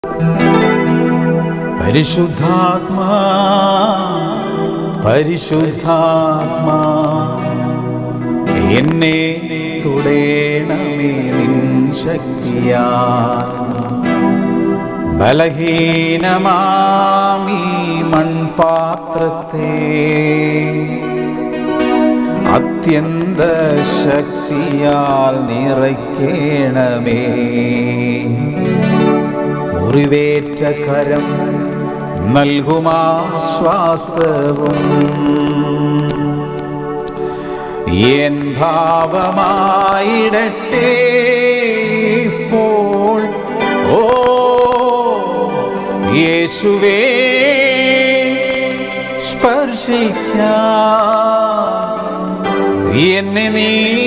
പരിശുദ്ധാത്മാ പരിശുദ്ധാത്മാ എന്നെ തുടേണമേ നിൻ ശക്തിയാ ബലഹീനമാമീ മൺപാത്രത്തെ അത്യന്ത ശക്തിയാൽ നിറയ്ക്കണമേ മുറിവേറ്റ കരം നൽകുമാശ്വാസവും എൻ ഭാവമായിടട്ടെ ഇപ്പോൾ ഓ യേശുവേ സ്പർശിക്കാം എന്നെ നീ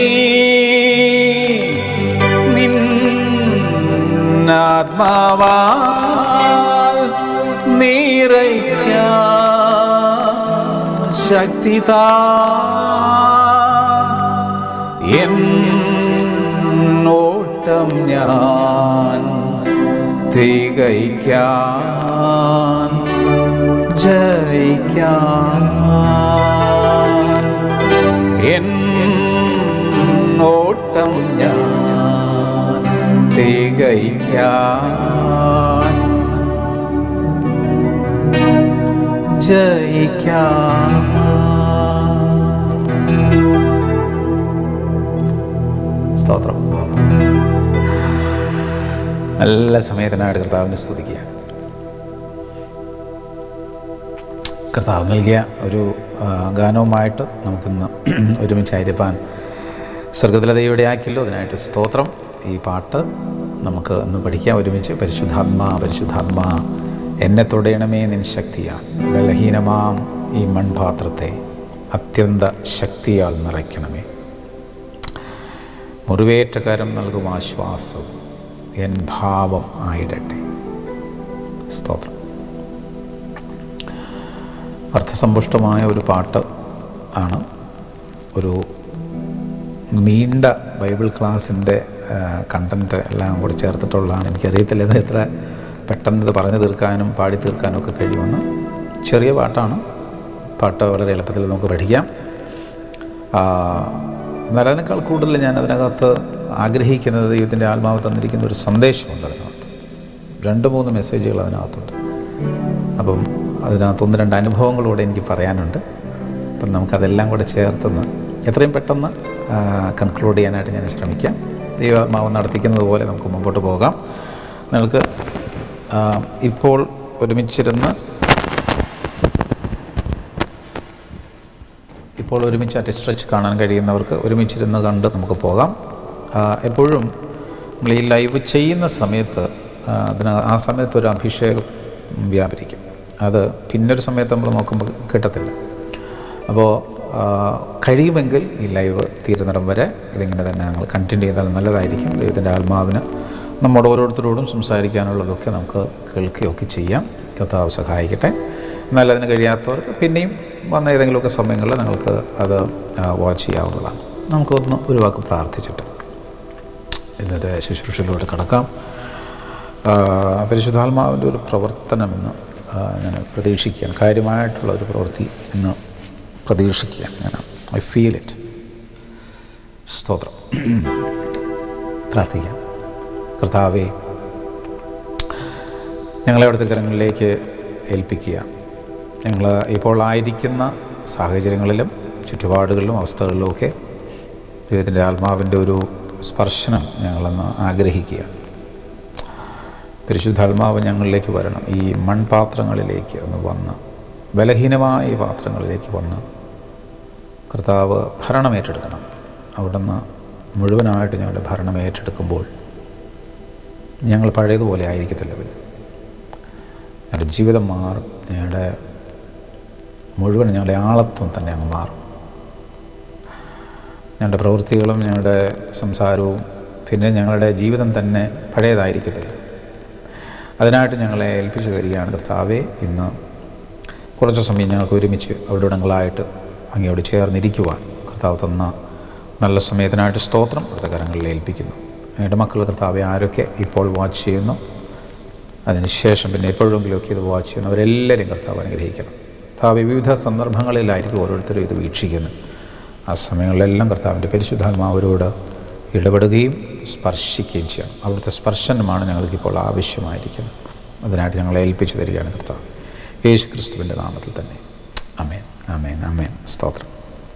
നിന്നാത്മാവാൽ നീറയ്ക്ക ശക്തി താ എന്നോട്ടം ഞാൻ തികയ്ക്കാൻ ജയിക്കാൻ എന്നോട്ടം ഞാൻ തികയ്ക്കാൻ ജയിക്കാൻ സ്തോത്രം നല്ല സമയത്തിനായിട്ട് കർത്താവിനെ സ്തുതിക്കുക കർത്താവ് നൽകിയ ഒരു ആ, ഗാനവുമായിട്ട് നമുക്കിന്ന് ഒരുമിച്ചായിരിക്കാൻ സ്വർഗത്തിലെ ദൈവയുടെ ആക്കിയല്ലോ അതിനായിട്ട് സ്തോത്രം ഈ പാട്ട് നമുക്ക് ഇന്ന് പഠിക്കാം ഒരുമിച്ച് പരിശുദ്ധാത്മാ പരിശുദ്ധാത്മാ എന്നെ തൊടയണമേ നിൻ ശക്തിയാൽ ബലഹീനമാം ഈ മൺപാത്രത്തെ അത്യന്ത ശക്തിയാൽ നിറയ്ക്കണമേ മുറിവേറ്റ കരം നൽകും ആശ്വാസം എൻ ഭാവം ആയിടട്ടെ സ്തോത്രം അർത്ഥസമ്പുഷ്ടമായ ഒരു പാട്ട് ആണ് ഒരു നീണ്ട ബൈബിൾ ക്ലാസ്സിൻ്റെ കണ്ടൻറ്റ് എല്ലാം കൂടി ചേർത്തിട്ടുള്ളതാണ് എനിക്കറിയത്തില്ല ഇത് എത്ര പെട്ടെന്ന് ഇത് പറഞ്ഞു തീർക്കാനും പാടി തീർക്കാനും ഒക്കെ കഴിയുമെന്ന് ചെറിയ പാട്ടാണ് പാട്ട് വളരെ എളുപ്പത്തിൽ നമുക്ക് പഠിക്കാം ആ, എന്നാൽ അതിനേക്കാൾ കൂടുതൽ ഞാൻ അതിനകത്ത് ആഗ്രഹിക്കുന്നത് ദൈവത്തിൻ്റെ ആത്മാവ് തന്നിരിക്കുന്ന ഒരു സന്ദേശമുണ്ട് അതിനകത്ത് രണ്ട് മൂന്ന് മെസ്സേജുകൾ അതിനകത്തുണ്ട് അപ്പം അതിനകത്ത് ഒന്ന് രണ്ട് അനുഭവങ്ങളൂടെ എനിക്ക് പറയാനുണ്ട് അപ്പം നമുക്കതെല്ലാം കൂടെ ചേർത്തെന്ന് എത്രയും പെട്ടെന്ന് കൺക്ലൂഡ് ചെയ്യാനായിട്ട് ഞാൻ ശ്രമിക്കാം ദൈവാത്മാവ് നടത്തിക്കുന്നത് പോലെ നമുക്ക് മുമ്പോട്ട് പോകാം നിങ്ങൾക്ക് ആ, ഇപ്പോൾ ഒരുമിച്ചിരുന്ന് ഇപ്പോൾ ഒരുമിച്ച് അറ്റ് സ്ട്രെച്ച് കാണാൻ കഴിയുന്നവർക്ക് ഒരുമിച്ചിരുന്ന് കണ്ട് നമുക്ക് പോകാം ആ, എപ്പോഴും നമ്മൾ ഈ ലൈവ് ചെയ്യുന്ന സമയത്ത് ആ, അതിന് ആ സമയത്ത് ഒരു അഭിഷേകം വ്യാപരിക്കും അത് പിന്നൊരു സമയത്ത് നമ്മൾ നോക്കുമ്പോൾ കിട്ടത്തില്ല അപ്പോൾ ആ, കഴിയുമെങ്കിൽ ഈ ലൈവ് തീരുന്നിടം വരെ ഇതിങ്ങനെ തന്നെ ഞങ്ങൾ കണ്ടിന്യൂ ചെയ്താൽ നല്ലതായിരിക്കും ദൈവത്തിൻ്റെ ആത്മാവിന് നമ്മുടെ ഓരോരുത്തരോടും സംസാരിക്കാനുള്ളതൊക്കെ നമുക്ക് കേൾക്കുകയൊക്കെ ചെയ്യാം കർത്താവ് സഹായിക്കട്ടെ എന്നാൽ അതിന് കഴിയാത്തവർക്ക് പിന്നെയും വന്ന ഏതെങ്കിലുമൊക്കെ സമയങ്ങളിൽ നിങ്ങൾക്ക് അത് വാച്ച് ചെയ്യാവുന്നതാണ് നമുക്കൊന്ന് ഒരു വാക്ക് പ്രാർത്ഥിച്ചിട്ട് ഇന്നത്തെ ശുശ്രൂഷയിലൂടെ കടക്കാം ആ, പരിശുദ്ധാത്മാവിൻ്റെ ഒരു പ്രവർത്തനമെന്ന് ആ, ഞാൻ പ്രതീക്ഷിക്കുകയാണ് കാര്യമായിട്ടുള്ള ഒരു പ്രവൃത്തി എന്ന് പ്രതീക്ഷിക്കുകയാണ് ഞാൻ ഐ ഫീൽ ഇറ്റ് സ്തോത്രം പ്രാർത്ഥിക്കാം കർത്താവേ ഞങ്ങളെ അവിടുത്തെ കരങ്ങളിലേക്ക് ഏൽപ്പിക്കുക ഞങ്ങൾ ഇപ്പോൾ ആയിരിക്കുന്ന സാഹചര്യങ്ങളിലും ചുറ്റുപാടുകളിലും അവസ്ഥകളിലും ഒക്കെ ദൈവത്തിൻ്റെ ആത്മാവിൻ്റെ ഒരു സ്പർശനം ഞങ്ങളെന്ന് ആഗ്രഹിക്കുക പരിശുദ്ധാത്മാവ് ഞങ്ങളിലേക്ക് വരണം ഈ മൺപാത്രങ്ങളിലേക്ക് ഒന്ന് വന്ന് ബലഹീനമായ ഈ പാത്രങ്ങളിലേക്ക് വന്ന് കർത്താവ് ഭരണം ഏറ്റെടുക്കണം അവിടുന്ന് മുഴുവനായിട്ട് ഞങ്ങളുടെ ഭരണം ഏറ്റെടുക്കുമ്പോൾ ഞങ്ങൾ പഴയതുപോലെ ആയിരിക്കത്തില്ല പിന്നെ ഞങ്ങളുടെ ജീവിതം മാറും ഞങ്ങളുടെ മുഴുവൻ ഞങ്ങളുടെ ആളത്വം തന്നെ അങ്ങ് മാറും ഞങ്ങളുടെ പ്രവൃത്തികളും ഞങ്ങളുടെ സംസാരവും പിന്നെ ഞങ്ങളുടെ ജീവിതം തന്നെ പഴയതായിരിക്കത്തില്ല അതിനായിട്ട് ഞങ്ങളെ ഏൽപ്പിച്ചു തരികയാണ് കർത്താവെ ഇന്ന് കുറച്ച് സമയം ഞങ്ങൾക്ക് ഒരുമിച്ച് അവിടെയിടങ്ങളായിട്ട് അങ്ങയോട് ചേർന്നിരിക്കുവാൻ കർത്താവ് തന്ന നല്ല സമയത്തിനായിട്ട് സ്തോത്രം അവിടുത്തെ കരങ്ങളിൽ ഏൽപ്പിക്കുന്നു ഞങ്ങളുടെ മക്കൾ കർത്താവെ ആരൊക്കെ ഇപ്പോൾ വാച്ച് ചെയ്യുന്നു അതിനുശേഷം പിന്നെ എപ്പോഴെങ്കിലുമൊക്കെ ഇത് വാച്ച് ചെയ്യുന്നവരെല്ലാവരും കർത്താവ് അനുഗ്രഹിക്കണം കർത്താവ് വിവിധ സന്ദർഭങ്ങളിലായിരിക്കും ഓരോരുത്തരും ഇത് വീക്ഷിക്കുന്നത് ആ സമയങ്ങളിലെല്ലാം കർത്താവിൻ്റെ പരിശുദ്ധാത്മാവരോട് ഇടപെടുകയും സ്പർശിക്കുകയും ചെയ്യണം അവിടുത്തെ സ്പർശനമാണ് ഞങ്ങൾക്കിപ്പോൾ ആവശ്യമായിരിക്കുന്നത് അതിനായിട്ട് ഞങ്ങളെ ഏൽപ്പിച്ചു തരികയാണ് കർത്താവ് യേശു ക്രിസ്തുവിൻ്റെ നാമത്തിൽ തന്നെ അമേൻ അമേൻ അമേൻ സ്തോത്രം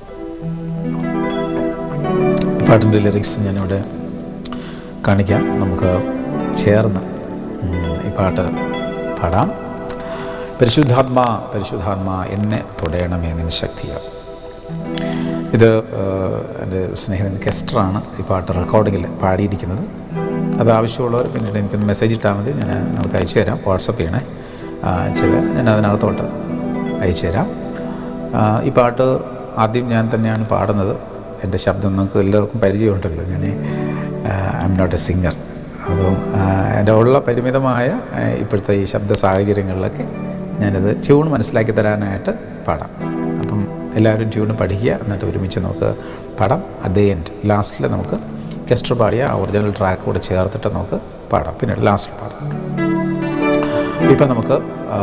പാട്ടിൻ്റെ ലിറിക്സ് ഞാനിവിടെ കാണിക്കാം നമുക്ക് ചേർന്ന് ഉം, ഈ പാട്ട് പാടാം പരിശുദ്ധാത്മാ പരിശുദ്ധാത്മാ എന്നെ തൊടയണമേ നിൻ ശക്തിയാൽ ഇത് ഏഹ്, എൻ്റെ സ്നേഹിതൻ കെസ്റ്ററാണ് ഈ പാട്ട് റെക്കോർഡിങ്ങിൽ പാടിയിരിക്കുന്നത് അത് ആവശ്യമുള്ളവർ പിന്നീട് എനിക്കൊന്ന് മെസ്സേജ് ഇട്ടാൽ മതി ഞാൻ നമുക്ക് അയച്ചു തരാം വാട്സപ്പ് ചെയ്യണേ ആ, ചെയ്ത് ഞാൻ അതിനകത്തോട്ട് അയച്ചു തരാം ആ, ഈ പാട്ട് ആദ്യം ഞാൻ തന്നെയാണ് പാടുന്നത് എൻ്റെ ശബ്ദം നിങ്ങൾക്ക് എല്ലാവർക്കും പരിചയമുണ്ടല്ലോ ഞാൻ I am not a singer അപ്പം ആ, എൻ്റെ ഉള്ള പരിമിതമായ ആ, ഇപ്പോഴത്തെ ഈ ശബ്ദ സാഹചര്യങ്ങളിലൊക്കെ ഞാനത് ട്യൂൺ മനസ്സിലാക്കി തരാനായിട്ട് പാടാം അപ്പം എല്ലാവരും ട്യൂണ് പഠിക്കുക എന്നിട്ട് ഒരുമിച്ച് നമുക്ക് പാടാം അറ്റ് ദ എൻഡ് ലാസ്റ്റിൽ നമുക്ക് കെസ്റ്റർ പാടിയ ആ ഒറിജിനൽ ട്രാക്ക് കൂടെ ചേർത്തിട്ട് നമുക്ക് പാടാം പിന്നെ ലാസ്റ്റിൽ പാടാം ഇപ്പം നമുക്ക് ആ,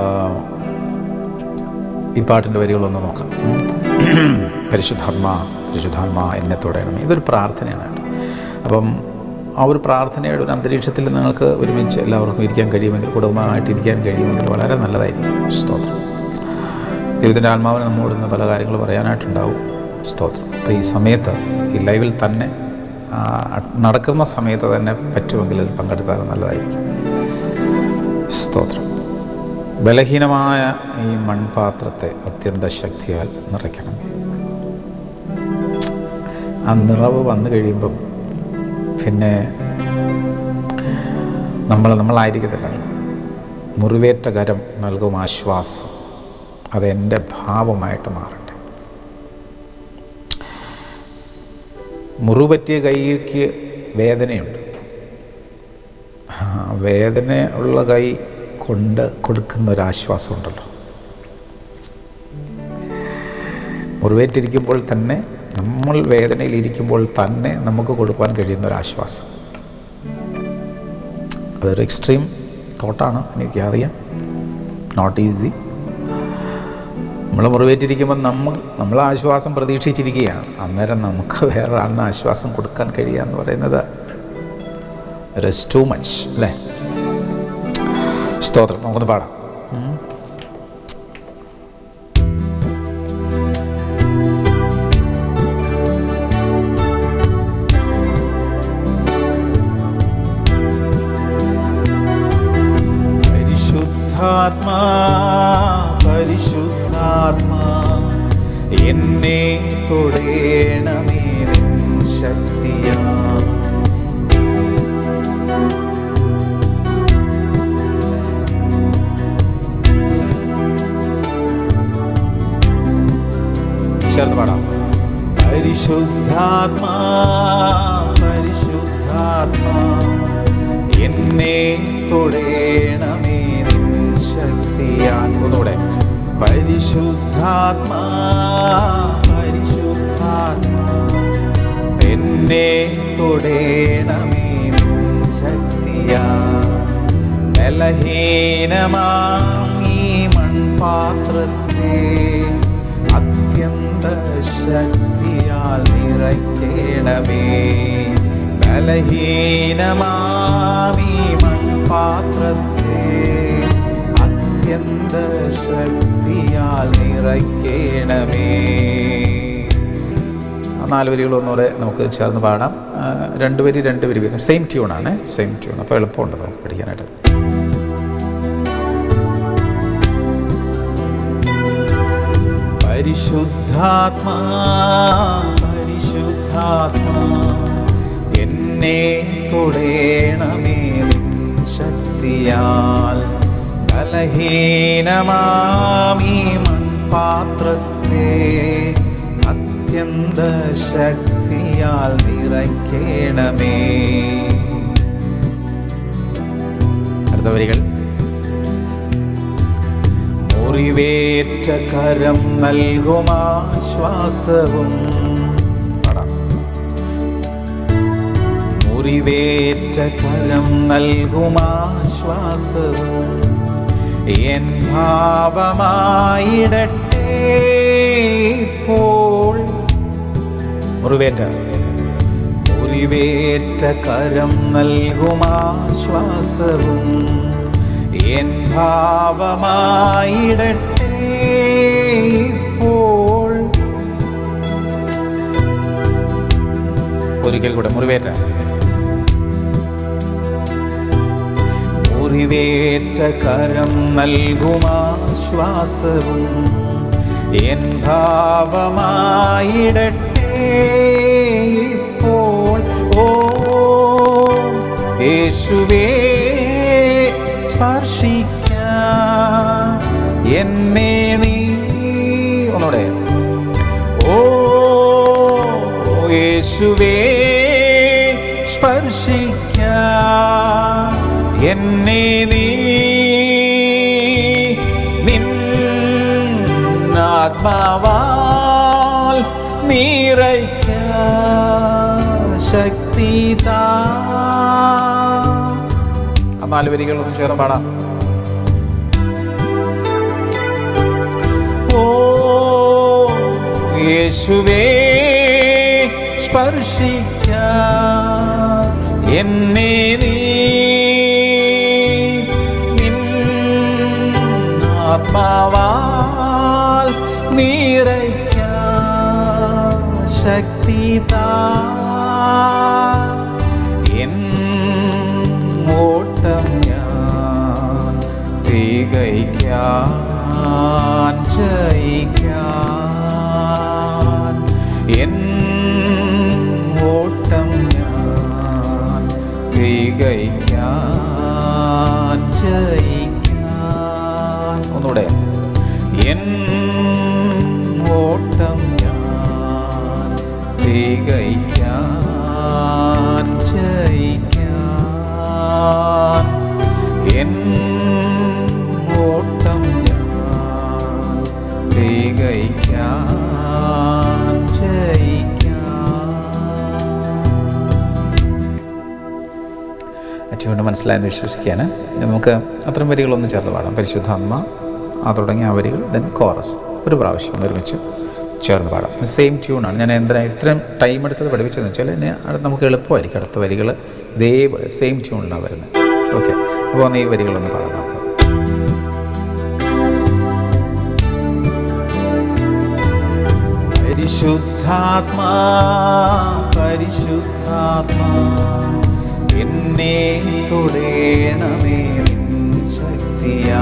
ഈ പാട്ടിൻ്റെ വരികളൊന്ന് നോക്കാം പരിശുദ്ധാത്മാ പരിശുദ്ധാത്മാ എന്നെ തൊടയണം ഇതൊരു പ്രാർത്ഥനയാണ് കേട്ടോ അപ്പം ആ ഒരു പ്രാർത്ഥനയുടെ ഒരു അന്തരീക്ഷത്തിൽ നിങ്ങൾക്ക് ഒരുമിച്ച് എല്ലാവർക്കും ഇരിക്കാൻ കഴിയുമെങ്കിൽ കുടുംബമായിട്ട് ഇരിക്കാൻ കഴിയുമെങ്കിൽ വളരെ നല്ലതായിരിക്കും സ്തോത്രം ദൈവത്തിൻ്റെ ആത്മാവിന് നമ്മോട് ഇന്ന് പല കാര്യങ്ങൾ പറയാനായിട്ടുണ്ടാവും സ്തോത്രം അപ്പോൾ ഈ സമയത്ത് ഈ ലൈവിൽ തന്നെ ആ, നടക്കുന്ന സമയത്ത് തന്നെ പറ്റുമെങ്കിൽ ഇതിൽ പങ്കെടുത്താൽ നല്ലതായിരിക്കും സ്തോത്രം ബലഹീനമായ ഈ മൺപാത്രത്തെ അത്യന്ത ശക്തിയാൽ നിറയ്ക്കണം ആ നിറവ് വന്നു കഴിയുമ്പം പിന്നെ നമ്മൾ നമ്മളായിരിക്കത്തില്ലല്ലോ മുറിവേറ്റ കരം നൽകും ആശ്വാസം അത് എൻ്റെ ഭാവമായിട്ട് മാറട്ടെ മുറിപറ്റിയ കൈക്ക് വേദനയുണ്ട് ആ വേദന ഉള്ള കൈ കൊണ്ട് കൊടുക്കുന്ന ഒരു ആശ്വാസമുണ്ടല്ലോ മുറിവേറ്റിരിക്കുമ്പോൾ തന്നെ നമ്മൾ വേദനയിലിരിക്കുമ്പോൾ തന്നെ നമുക്ക് കൊടുക്കാൻ കഴിയുന്ന ഒരു ആശ്വാസം അതൊരു എക്സ്ട്രീം തോട്ടാണ് എനിക്കറിയാം നോട്ട് ഈസി നമ്മൾ മുറിവേറ്റിരിക്കുമ്പോൾ നമ്മൾ നമ്മൾ ആശ്വാസം പ്രതീക്ഷിച്ചിരിക്കുകയാണ് അന്നേരം നമുക്ക് വേറെ ആളിന് ആശ്വാസം കൊടുക്കാൻ കഴിയുക എന്ന് പറയുന്നത് ഇറ്റ്സ് ടു മച്ച് അല്ലേ സ്തോത്രം നമുക്കൊന്ന് പാടാം ഉം. പരിശുദ്ധാത്മാ പരിശുദ്ധാത്മാ എന്നെ തൊടേണമേ നിൻ ശക്തിയാ ചേർന്ന് പാടാം പരിശുദ്ധാത്മാ പരിശുദ്ധാത്മാ എന്നെ തൊടേണമേ നിൻ ശക്തിയാൽ ഒന്നുകൂടെ പരിശുദ്ധാത്മാ പരിശുദ്ധാത്മാ എന്നെ തൊടേണമേ നിൻ ശക്തിയാ ബലഹീനമാം ഈ മൺപാത്രത്തെ അത്യന്ത ശക്തിയാൽ നിറയ്ക്കണമേ ബലഹീനമാം ഈ മൺപാത്രത്തെ അത്യന്ത ശക്തിയാൽ നിറയ്ക്കണമേ ആ നാല് വരികൾ ഒന്നുകൂടെ നമുക്ക് ചേർന്ന് പാടാം ആ, രണ്ട് വരി രണ്ട് വരി വീതം സെയിം ട്യൂണാണ് സെയിം ട്യൂൺ അപ്പോൾ എളുപ്പമുണ്ട് നമുക്ക് പഠിക്കാനായിട്ട് പരിശുദ്ധാത്മാ പരിശുദ്ധാത്മാ എന്നെ തൊടേണമേ നിൻ ശക്തിയാൽ ബലഹീനമാമീ മൺപാത്രത്തെ അത്യന്ത ശക്തിയാൽ നിറയ്ക്കണമേ അടുത്ത വരികൾ മുറിവേറ്റ കരം നൽകുമാശ്വാസവും പാടാം. മുറിവേറ്റ കരം നൽകുമാശ്വാസവും എൻ ഭാവമായിടട്ടെ ഇപ്പോൾ മുറിവേറ്റ മുറിവേറ്റ കരം നൽകുമാശ്വാസവും എൻ ഭാവമായിടട്ടെ ഇപ്പോൾ ഒരിക്കൽ കൂടെ മുറിവേറ്റ മുറിവേറ്റ കരം നൽകുമാശ്വാസവും എൻ ഭാവമായിടട്ടെ ഇപ്പോൾ ഓ യേശുവേ സ്പർശിക്ക എന്നെ നീ ഒന്നുകൂടെ ഓ യേശുവേ സ്പർശിക്ക എന്നെ നീ നിൻ ആത്മാവാൽ നീറയ്ക്ക ശക്തി താ ആ നാല് വരികളൊന്നും ചേർന്ന് പാടാം ഓ യേശുവേ സ്പർശിക്ക എന്നെ നീ നിൻ ആത്മാവാൽ നീറയ്ക്ക ശക്തി താ എൻ ഓട്ടം ഞാൻ തികയ്ക്കാൻ ജയിക്കാൻ എൻ ഓട്ടം ഞാൻ തികയ്ക്കാൻ ജയിക്കാൻ ഒന്നുകൂടെ എൻ ഓട്ടം ഞാൻ തികയ്ക്കാൻ ജയിക്കാൻ എൻ ഓട്ടം ഞാൻ തികയ്ക്കാൻ ജയിക്കാൻ അറ്റുകൊണ്ട് മനസ്സിലായെന്ന് വിശ്വസിക്കുകയാണ് ഇനി നമുക്ക് അത്തരം വരികളൊന്നും ചേർന്ന് പാടാം പരിശുദ്ധാത്മ ആ തുടങ്ങിയ ആ വരികൾ ദെൻ കോറസ് ഒരു പ്രാവശ്യം ഒരുമിച്ച് ചേർന്ന് പാടാം സെയിം ട്യൂണാണ് ഞാൻ എന്തിനാ ഇത്രയും ടൈം എടുത്തത് പഠിപ്പിച്ചതെന്ന് വെച്ചാൽ ഇനി അടുത്ത നമുക്ക് എളുപ്പമായിരിക്കും അടുത്ത വരികൾ ഇതേപോലെ സെയിം ട്യൂണിലാണ് വരുന്നത് ഓക്കെ അപ്പോൾ ഒന്ന് ഈ വരികളൊന്ന് പാടാം നമുക്ക് പരിശുദ്ധാത്മാ പരിശുദ്ധാത്മാ എന്നെ തുടേണമേ നിൻ ശക്തിയാ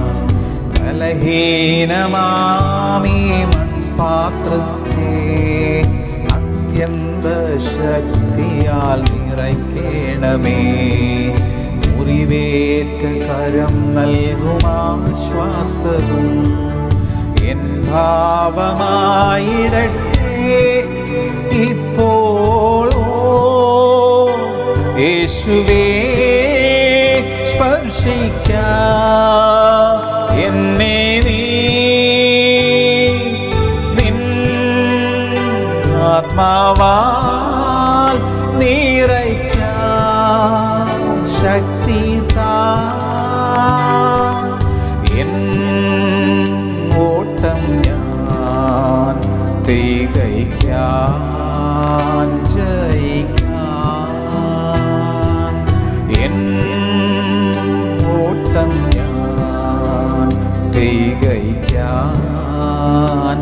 ബലഹീനമാമീ മൺപാത്രത്തെ അത്യന്ത ശക്തിയാൽ നിറയ്ക്കേണമേ മുറിവേറ്റ കരം നൽകുമാശ്വാസവും എൻ ഭാവമായിടട്ടെ ഇപ്പോൾ ഓ യേശുവേ സ്പർശിക്ക എന്നെ നീ നിൻ ആത്മാവാൽ നീറയ്ക്ക ശക്തി താ എൻ ഓട്ടം ഞാൻ തികയ്ക്കാൻ ജയിക്കാൻ എൻ ഓട്ടം ഞാൻ തികയ്ക്കാൻ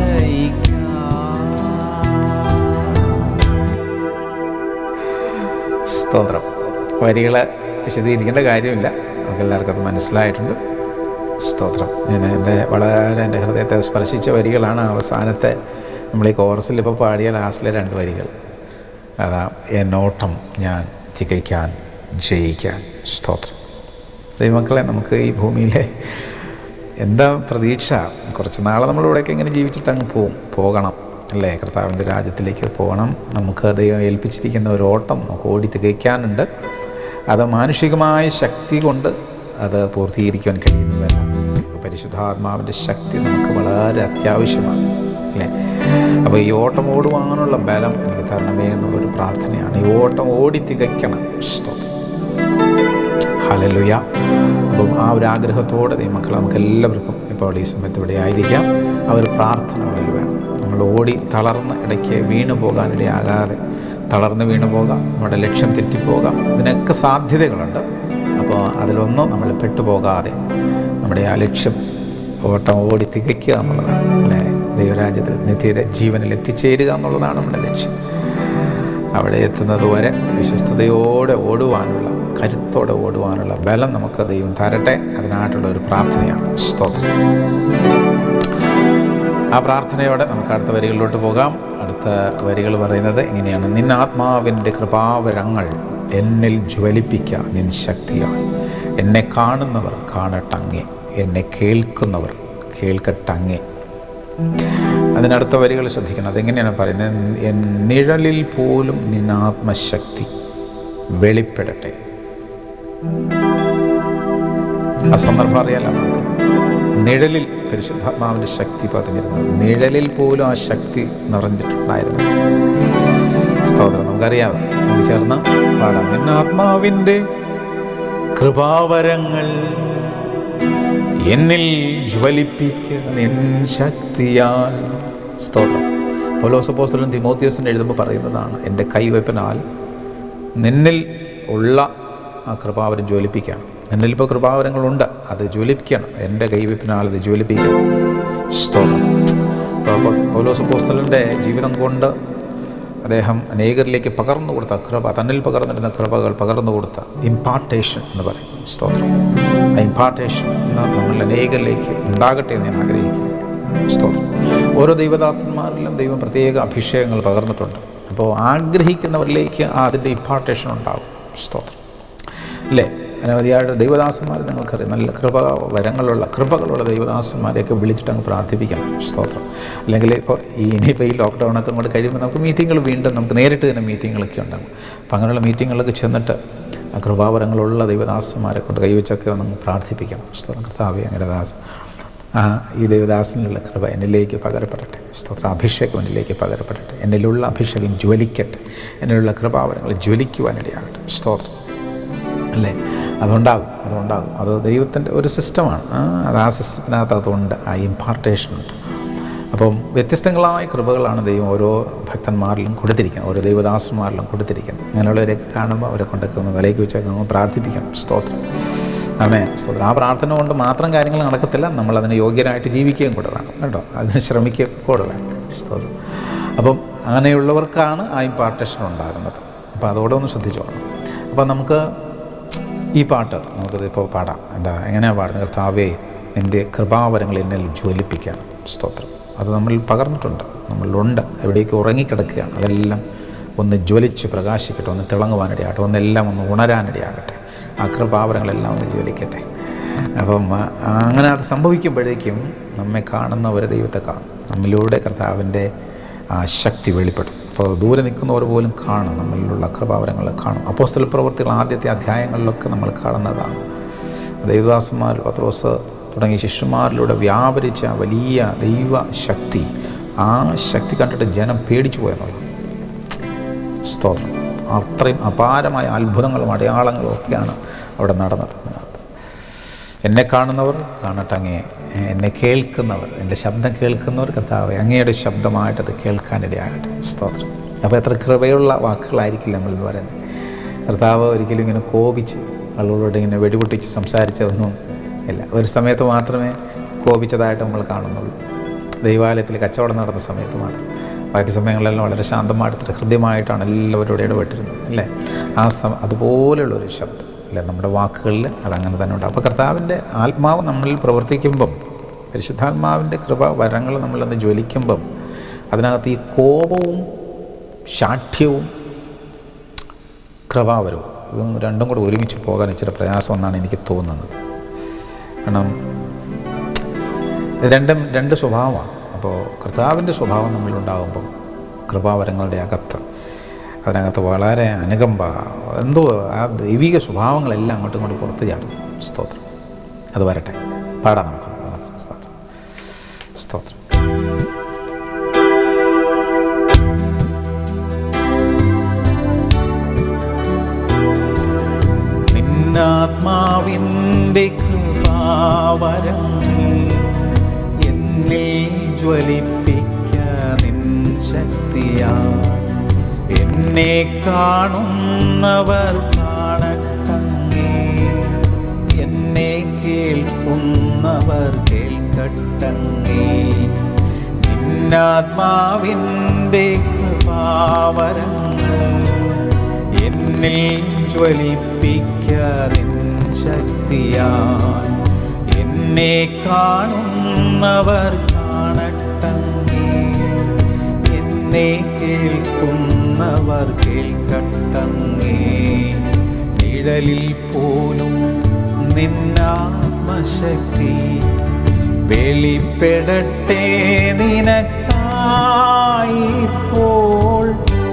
ജയിക്കാൻ സ്തോത്രം വരികൾ വിശദീകരിക്കേണ്ട കാര്യമില്ല നമുക്ക് എല്ലാവർക്കും അത് മനസ്സിലായിട്ടുണ്ട് സ്തോത്രം ഞാൻ എൻ്റെ വളരെ എൻ്റെ ഹൃദയത്തെ സ്പർശിച്ച വരികളാണ് അവസാനത്തെ നമ്മൾ ഈ കോറസിൽ ഇപ്പോൾ പാടിയ ലാസ്റ്റിലെ രണ്ട് വരികൾ അതാ എന്നോട്ടം ഞാൻ തികയ്ക്കാൻ ജയിക്കാൻ സ്തോത്രം ദൈവമക്കളെ നമുക്ക് ഈ ഭൂമിയിലെ എന്താ പ്രതീക്ഷ കുറച്ച് നാളെ നമ്മളിവിടെയൊക്കെ ഇങ്ങനെ ജീവിച്ചിട്ട് അങ്ങ് പോവും പോകണം അല്ലേ കർത്താവിൻ്റെ രാജ്യത്തിലേക്ക് പോകണം നമുക്ക് ദൈവം ഏൽപ്പിച്ചിരിക്കുന്ന ഒരു ഓട്ടം നമുക്ക് ഓടി തികയ്ക്കാനുണ്ട് അത് മാനുഷികമായ ശക്തി കൊണ്ട് അത് പൂർത്തീകരിക്കാൻ കഴിയുന്നതല്ല പരിശുദ്ധാത്മാവിൻ്റെ ശക്തി നമുക്ക് വളരെ അത്യാവശ്യമാണ് അല്ലേ അപ്പോൾ ഈ ഓട്ടം ഓടുവാനുള്ള ബലം എനിക്ക് തരണമേ എന്നുള്ളൊരു പ്രാർത്ഥനയാണ് ഈ ഓട്ടം ഓടി തികയ്ക്കണം സ്തോത്രം ഹലലുയ അപ്പം ആ ഒരു ആഗ്രഹത്തോടെ ദൈവമക്കൾ നമുക്ക് എല്ലാവർക്കും ഇപ്പോൾ ഈ സമയത്ത് ഇവിടെ ആയിരിക്കാം ആ ഒരു പ്രാർത്ഥനകളിൽ വേണം നമ്മൾ ഓടി തളർന്ന് ഇടയ്ക്ക് വീണു പോകാനിടയാകാതെ തളർന്ന് വീണു പോകാം നമ്മുടെ ലക്ഷ്യം തെറ്റിപ്പോകാം ഇതിനൊക്കെ സാധ്യതകളുണ്ട് അപ്പോൾ അതിലൊന്നും നമ്മൾ പെട്ടുപോകാതെ നമ്മുടെ ആ ലക്ഷ്യം ഓട്ടം ഓടി തികയ്ക്കുക എന്നുള്ളതാണ് അല്ലേ ദൈവരാജ്യത്തിൽ നിത്യയുടെ ജീവനിൽ എത്തിച്ചേരുക എന്നുള്ളതാണ് നമ്മുടെ ലക്ഷ്യം അവിടെ എത്തുന്നത് വരെ വിശ്വസ്തയോടെ ഓടുവാനുള്ള കരുത്തോടെ ഓടുവാനുള്ള ബലം നമുക്ക് ദൈവം തരട്ടെ അതിനായിട്ടുള്ള ഒരു പ്രാർത്ഥനയാണ് സ്തോത്രം ആ പ്രാർത്ഥനയോടെ നമുക്ക് അടുത്ത വരികളിലോട്ട് പോകാം അടുത്ത വരികൾ പറയുന്നത് ഇങ്ങനെയാണ് നിൻ ആത്മാവിൻ്റെ കൃപാവരങ്ങൾ എന്നിൽ ജ്വലിപ്പിക്കുക നിൻ ശക്തിയാണ് എന്നെ കാണുന്നവർ കാണട്ടങ്ങേ എന്നെ കേൾക്കുന്നവർ കേൾക്കട്ടങ്ങേ അതിനടുത്ത വരികൾ ശ്രദ്ധിക്കണം അതെങ്ങനെയാണ് പറയുന്നത് എൻ നിഴലിൽ പോലും നിൻ ആത്മശക്തി വെളിപ്പെടട്ടെ ആ സന്ദർഭം അറിയാലോ നമുക്ക് നിഴലിൽ പരിശുദ്ധാത്മാവിൻ്റെ ശക്തി പതിഞ്ഞിരുന്നു നിഴലിൽ പോലും ആ ശക്തി നിറഞ്ഞിട്ടുണ്ടായിരുന്നു സ്തോത്രം നമുക്കറിയാതെ നമുക്ക് ചേർന്ന് പാടാം നിന്നാത്മാവിൻ്റെ കൃപാവരങ്ങൾ എന്നിൽ ജ്വലിപ്പിക്കുക നിൻ ശക്തിയാൽ സ്തോത്രം പൗലോസപ്പോസ്തലൻ തിമോത്തിയോസിന് എഴുതുമ്പോൾ പറയുന്നതാണ് എൻ്റെ കൈവയ്പനാൽ നിന്നിൽ ഉള്ള ആ കൃപാവരം ജ്വലിപ്പിക്കണം നിന്നിൽ ഇപ്പോൾ കൃപാവരങ്ങളുണ്ട് അത് ജ്വലിപ്പിക്കണം എൻ്റെ കൈവയ്പിനാൽ അത് ജ്വലിപ്പിക്കണം സ്തോത്രം അപ്പോൾ പൗലോസപ്പോസ്തലൻ്റെ ജീവിതം കൊണ്ട് അദ്ദേഹം അനേകരിലേക്ക് പകർന്നു കൊടുത്ത കൃപ തന്നിൽ പകർന്നിരുന്ന കൃപകൾ പകർന്നു കൊടുത്ത ഇമ്പാർട്ടേഷൻ എന്ന് പറയും സ്തോത്രം ആ ഇമ്പാർട്ടേഷൻ നമ്മൾ അനേകരിലേക്ക് ഉണ്ടാകട്ടെ എന്ന് ഞാൻ ആഗ്രഹിക്കുന്നു സ്തോത്രം ഓരോ ദൈവദാസന്മാരിലും ദൈവം പ്രത്യേക അഭിഷേകങ്ങൾ പകർന്നിട്ടുണ്ട് അപ്പോൾ ആഗ്രഹിക്കുന്നവരിലേക്ക് ആ അതിൻ്റെ ഇമ്പാർട്ടേഷൻ ഉണ്ടാകും സ്തോത്രം അല്ലേ അനവധിയായിട്ട് ദൈവദാസന്മാർ നിങ്ങൾക്കറിയാം നല്ല കൃപ വരങ്ങളുള്ള കൃപകളുള്ള ദൈവദാസന്മാരെയൊക്കെ വിളിച്ചിട്ട് അങ്ങ് പ്രാർത്ഥിപ്പിക്കണം സ്തോത്രം അല്ലെങ്കിൽ ഇപ്പോൾ ഈ ഇനിയിപ്പോൾ ഈ ലോക്ക്ഡൗണൊക്കെ അങ്ങോട്ട് കഴിയുമ്പോൾ നമുക്ക് മീറ്റിങ്ങൾ വീണ്ടും നമുക്ക് നേരിട്ട് തന്നെ മീറ്റിങ്ങുകളൊക്കെ ഉണ്ടാകും അപ്പോൾ അങ്ങനെയുള്ള മീറ്റിങ്ങുകളൊക്കെ ചെന്നിട്ട് ആ കൃപാവരങ്ങളുള്ള ദൈവദാസന്മാരെ കൊണ്ട് കൈവച്ചൊക്കെ ഒന്ന് പ്രാർത്ഥിപ്പിക്കണം സ്തോത്രം കർത്താവേ അങ്ങനെ ദാസൻ ആ ഈ ദേവദാസനിലുള്ള കൃപ എന്നിലേക്ക് പകരപ്പെടട്ടെ സ്തോത്ര അഭിഷേകം എന്നിലേക്ക് പകരപ്പെടട്ടെ എന്നിലുള്ള അഭിഷേകം ജ്വലിക്കട്ടെ എന്നിലുള്ള കൃപാവരങ്ങൾ ജ്വലിക്കുവാനിടയാകട്ടെ സ്തോത്രം അല്ലേ അതുണ്ടാകും അതുണ്ടാകും അത് ദൈവത്തിൻ്റെ ഒരു സിസ്റ്റമാണ് ആ, അത് ആ സിസ്റ്റത്തിനകത്ത് അതുണ്ട് ആ ഇമ്പാർട്ടേഷൻ ഉണ്ട് അപ്പം വ്യത്യസ്തങ്ങളായ കൃപകളാണ് ദൈവം ഓരോ ഭക്തന്മാരിലും കൊടുത്തിരിക്കുന്നത് ഓരോ ദൈവദാസന്മാരിലും കൊടുത്തിരിക്കുന്നത് അങ്ങനെയുള്ളവരെയൊക്കെ കാണുമ്പോൾ അവരെ കൊണ്ടൊക്കെ ഒന്ന് തലേക്ക് വെച്ചൊക്കെ നമ്മൾ പ്രാർത്ഥിപ്പിക്കണം സ്തോത്രം ആമേ സ്തോത്രം ആ പ്രാർത്ഥന കൊണ്ട് മാത്രം കാര്യങ്ങൾ നടക്കത്തില്ല നമ്മളതിന് യോഗ്യരായിട്ട് ജീവിക്കുകയും കൂടെ വേണം കേട്ടോ അതിന് ശ്രമിക്കുകയും കൂടെ വേണം സ്തോത്രം അപ്പം അങ്ങനെയുള്ളവർക്കാണ് ആ ഇമ്പാർട്ടേഷൻ ഉണ്ടാകുന്നത് അപ്പോൾ അതോടെ ഒന്ന് ശ്രദ്ധിച്ചു പോകണം അപ്പോൾ നമുക്ക് ഈ പാട്ട് നമുക്കത് ഇപ്പോൾ പാടാം എന്താ എങ്ങനെയാണ് പാടുന്നത് കർത്താവേ നിൻ്റെ കൃപാവരങ്ങൾ എന്നിൽ ജ്വലിപ്പിക്കുകയാണ് സ്തോത്രം അത് നമ്മൾ പകർന്നിട്ടുണ്ട് നമ്മളിലുണ്ട് എവിടേക്ക് ഉറങ്ങിക്കിടക്കുകയാണ് അതെല്ലാം ഒന്ന് ജ്വലിച്ച് പ്രകാശിക്കട്ടെ ഒന്ന് തിളങ്ങുവാനിടയാകട്ടെ ഒന്നെല്ലാം ഒന്ന് ഉണരാനിടയാകട്ടെ ആ കൃപാവരങ്ങളെല്ലാം ഒന്ന് ജ്വലിക്കട്ടെ അപ്പം ആ- അങ്ങനെ അത് സംഭവിക്കുമ്പോഴേക്കും നമ്മെ കാണുന്ന ഒരു ദൈവത്തെ കാണും നമ്മിലൂടെ കർത്താവിൻ്റെ ആ ശക്തി വെളിപ്പെടും അപ്പോൾ ദൂരെ നിൽക്കുന്നവർ പോലും കാണും നമ്മളിലുള്ള കൃപാവരങ്ങൾ കാണും അപ്പോസ്തല പ്രവൃത്തികൾ ആദ്യത്തെ അധ്യായങ്ങളിലൊക്കെ നമ്മൾ കാണുന്നതാണ് ദൈവദാസന്മാർ പത്രോസ് തുടങ്ങിയ ശിഷ്യന്മാരിലൂടെ വ്യാപരിച്ച വലിയ ദൈവ ശക്തി ആ ശക്തി കണ്ടിട്ട് ജനം പേടിച്ചു പോയെന്നുള്ളത് സ്തോത്രം അത്രയും അപാരമായ അത്ഭുതങ്ങളും അടയാളങ്ങളും ഒക്കെയാണ് അവിടെ നടന്നത് അതിനകത്ത് എന്നെ കാണുന്നവർ കാണട്ടെ അങ്ങേ എന്നെ കേൾക്കുന്നവർ എൻ്റെ ശബ്ദം കേൾക്കുന്നവർ കർത്താവെ അങ്ങയുടെ ശബ്ദമായിട്ടത് കേൾക്കാനിടയാകട്ടെ സ്തോത്രം അപ്പോൾ എത്ര കൃപയുള്ള വാക്കുകളായിരിക്കില്ല നമ്മളിന്ന് പറയുന്നത് കർത്താവ് ഒരിക്കലും ഇങ്ങനെ കോപിച്ച് ആളുകളോട് ഇങ്ങനെ വെടിപൊട്ടിച്ച് സംസാരിച്ചതൊന്നും ഇല്ല ഒരു സമയത്ത് മാത്രമേ കോപിച്ചതായിട്ട് നമ്മൾ കാണുന്നുള്ളൂ ദൈവാലയത്തിൽ കച്ചവടം നടന്ന സമയത്ത് മാത്രം ബാക്കി സമയങ്ങളിലെല്ലാം വളരെ ശാന്തമായിട്ട് ഹൃദ്യമായിട്ടാണ് എല്ലാവരോടും ഇടപെട്ടിരുന്നത് അല്ലേ ആ സമ അതുപോലെയുള്ളൊരു ശബ്ദം അല്ലേ നമ്മുടെ വാക്കുകളിൽ അതങ്ങനെ തന്നെ ഉണ്ട് അപ്പോൾ കർത്താവിൻ്റെ ആത്മാവ് നമ്മളിൽ പ്രവർത്തിക്കുമ്പം പരിശുദ്ധാത്മാവിൻ്റെ കൃപ വരങ്ങൾ നമ്മളൊന്ന് ജ്വലിക്കുമ്പം അതിനകത്ത് ഈ കോപവും ശാഠ്യവും കൃപാവരവും ഇതും രണ്ടും കൂടെ ഒരുമിച്ച് പോകാൻ ഇച്ചിരി പ്രയാസമെന്നാണ് എനിക്ക് തോന്നുന്നത് കാരണം ഇത് രണ്ടും രണ്ട് സ്വഭാവമാണ് അപ്പോൾ കർത്താവിൻ്റെ സ്വഭാവം നമ്മളിലുണ്ടാകുമ്പം കൃപാവരങ്ങളുടെ അകത്ത് അതിനകത്ത് വളരെ അനുകമ്പ എന്തോ ആ ദൈവിക സ്വഭാവങ്ങളെല്ലാം അങ്ങോട്ടും ഇങ്ങോട്ടും പുറത്ത് ചാടും സ്തോത്രം അത് വരട്ടെ പാടാം നമുക്ക് സ്തോത്രം സ്തോത്രം നിന്നാത്മാവിൻ്റെ കൃപാവരം എന്നിൽ ജ്വലിപ്പിക്ക നിൻ ശക്തിയാ എന്നെ കാണുന്നവർ കാണട്ടങ്ങേ എന്നെ കേൾക്കുന്നവർ കേൾക്കട്ടങ്ങേ നിന്നാത്മാവിൻ്റെ കൃപാവരങ്ങൾ എന്നിൽ ജ്വലിപ്പിക്ക നിൻ ശക്തിയാൽ എന്നെ കാണുന്നവർ കാണട്ടങ്ങേ എന്നെ കേൾക്കുന്നവർ കേൾക്കട്ടങ്ങേ നിഴലിൽ പോലും നിന്നാത്മശക്തി വെളിപ്പെടട്ടെ നിനക്കായിപ്പോൾ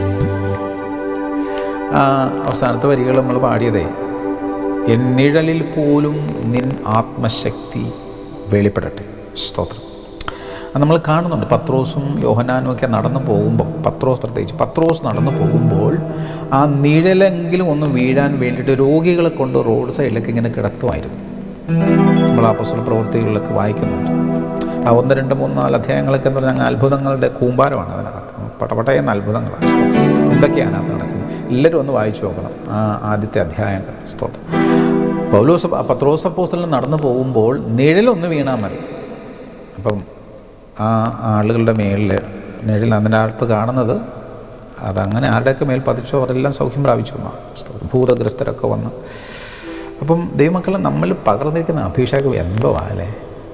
ആ അവസാനത്തെ വരികൾ നമ്മൾ പാടിയതേ എന്നിഴലിൽ പോലും നിൻ ആത്മശക്തി വെളിപ്പെടട്ടെ സ്തോത്രം അത് നമ്മൾ കാണുന്നുണ്ട് പത്രോസും യോഹനാനും ഒക്കെ നടന്നു പോകുമ്പോൾ പത്രോസ് പ്രത്യേകിച്ച് പത്രോസ് നടന്നു പോകുമ്പോൾ ആ നിഴലെങ്കിലും ഒന്ന് വീഴാൻ വേണ്ടിയിട്ട് രോഗികളെ കൊണ്ട് റോഡ് സൈഡിലേക്ക് ഇങ്ങനെ കിടത്തുമായിരുന്നു നമ്മൾ ആ പുസ്തക പ്രവൃത്തികളിലൊക്കെ വായിക്കുന്നുണ്ട് ആ ഒന്ന് രണ്ട് മൂന്ന് നാല് അധ്യായങ്ങളൊക്കെ എന്ന് പറഞ്ഞാൽ അങ്ങ് അത്ഭുതങ്ങളുടെ കൂമ്പാരമാണ് അതിനകത്ത് പടപടയെന്ന അത്ഭുതങ്ങളാണ് സ്തോത്രം എന്തൊക്കെയാണ് അത് നടക്കുന്നത് എല്ലാവരും ഒന്ന് വായിച്ചു നോക്കണം ആ ആദ്യത്തെ അധ്യായങ്ങൾ സ്തോത്രം പൗലോസ് പത്രോസപ്പോസ്റ്റലിൽ നടന്നു പോകുമ്പോൾ നിഴലൊന്ന് വീണാൽ മതി അപ്പം ആ ആളുകളുടെ മേളിൽ നിഴൽ അതിൻ്റെ അടുത്ത് കാണുന്നത് അതങ്ങനെ ആരുടെയൊക്കെ മേൽ പതിച്ചോ അവരെല്ലാം സൗഖ്യം പ്രാപിച്ചു എന്നാണ് സ്തോത്രം. ഭൂതഗ്രസ്തരൊക്കെ വന്ന് അപ്പം ദൈവമക്കളെ നമ്മൾ പകർന്നിരിക്കുന്ന അഭിഷേകം എന്തോ അല്ലേ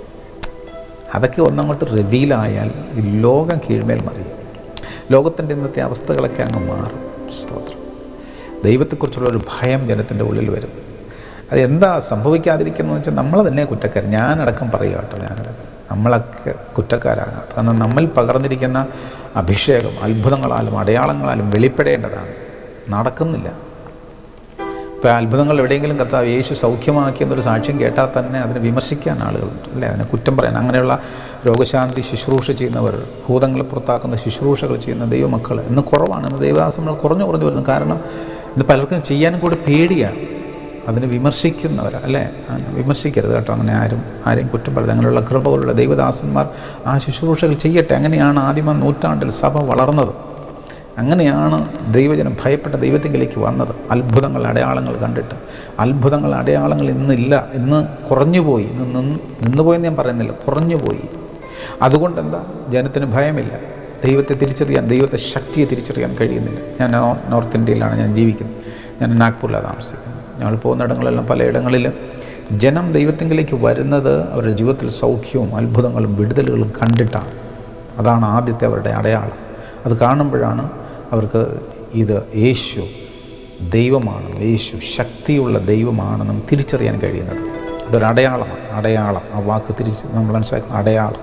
അതൊക്കെ ഒന്നങ്ങോട്ട് റിവീലായാൽ ഈ ലോകം കീഴ്മേൽ മറിയും ലോകത്തിൻ്റെ ഇന്നത്തെ അവസ്ഥകളൊക്കെ അങ്ങ് മാറും സ്തോത്രം ദൈവത്തെക്കുറിച്ചുള്ള ഒരു ഭയം ജനത്തിൻ്റെ ഉള്ളിൽ വരും അത് എന്താ സംഭവിക്കാതിരിക്കുന്നത് വെച്ചാൽ നമ്മൾ തന്നെ കുറ്റക്കാർ ഞാനടക്കം പറയുക കേട്ടോ ഞാനടക്കം നമ്മളൊക്കെ കുറ്റക്കാരാകാം കാരണം നമ്മൾ പകർന്നിരിക്കുന്ന അഭിഷേകം അത്ഭുതങ്ങളാലും അടയാളങ്ങളാലും വെളിപ്പെടേണ്ടതാണ് നടക്കുന്നില്ല ഇപ്പോൾ അത്ഭുതങ്ങൾ എവിടെയെങ്കിലും കർത്താവ് യേശു സൗഖ്യമാക്കി എന്നൊരു സാക്ഷ്യം കേട്ടാൽ തന്നെ അതിനെ വിമർശിക്കാൻ ആളുകളുണ്ട് അല്ലേ അതിനെ കുറ്റം പറയാൻ അങ്ങനെയുള്ള രോഗശാന്തി ശുശ്രൂഷ ചെയ്യുന്നവർ ഭൂതങ്ങളെ പുറത്താക്കുന്ന ശുശ്രൂഷകൾ ചെയ്യുന്ന ദൈവമക്കൾ ഇന്ന് കുറവാണ് ഇന്ന് ദൈവദാസങ്ങൾ കുറഞ്ഞു കുറഞ്ഞു വരുന്നു കാരണം ഇന്ന് പലർക്കും ചെയ്യാനും കൂടി പേടിയാണ് അതിനെ വിമർശിക്കുന്നവർ അല്ലേ അങ്ങനെ വിമർശിക്കരുത് കേട്ടോ അങ്ങനെ ആരും ആരെയും കുറ്റം പറയുന്നത് അങ്ങനെയുള്ള കൃപകളുള്ള ദൈവദാസന്മാർ ആ ശുശ്രൂഷകൾ ചെയ്യട്ടെ അങ്ങനെയാണ് ആദിമ നൂറ്റാണ്ടിൽ സഭ വളർന്നത് അങ്ങനെയാണ് ദൈവജനം ഭയപ്പെട്ട ദൈവത്തിങ്കിലേക്ക് വന്നത് അത്ഭുതങ്ങൾ അടയാളങ്ങൾ കണ്ടിട്ട് അത്ഭുതങ്ങൾ അടയാളങ്ങൾ ഇന്നില്ല ഇന്ന് കുറഞ്ഞുപോയി ഇന്ന് നിന്ന് നിന്നുപോയെന്ന് ഞാൻ പറയുന്നില്ല കുറഞ്ഞുപോയി അതുകൊണ്ട് എന്താ ജനത്തിന് ഭയമില്ല ദൈവത്തെ തിരിച്ചറിയാൻ ദൈവത്തെ ശക്തിയെ തിരിച്ചറിയാൻ കഴിയുന്നില്ല ഞാൻ നോ- നോർത്ത് ഇന്ത്യയിലാണ് ഞാൻ ജീവിക്കുന്നത് ഞാൻ നാഗ്പൂരിലാണ് താമസിക്കുന്നത് ഞങ്ങൾ പോകുന്നിടങ്ങളെല്ലാം പലയിടങ്ങളിലും ജനം ദൈവത്തിങ്കിലേക്ക് വരുന്നത് അവരുടെ ജീവിതത്തിൽ സൗഖ്യവും അത്ഭുതങ്ങളും വിടുതലുകളും കണ്ടിട്ടാണ് അതാണ് ആദ്യത്തെ അവരുടെ അടയാളം അത് കാണുമ്പോഴാണ് അവർക്ക് ഇത് യേശു ദൈവമാണെന്നും യേശു ശക്തിയുള്ള ദൈവമാണെന്നും തിരിച്ചറിയാൻ കഴിയുന്നത് അതൊരു അടയാളമാണ് അടയാളം ആ വാക്ക് തിരിച്ച് നമ്മൾ മനസ്സിലാക്കും അടയാളം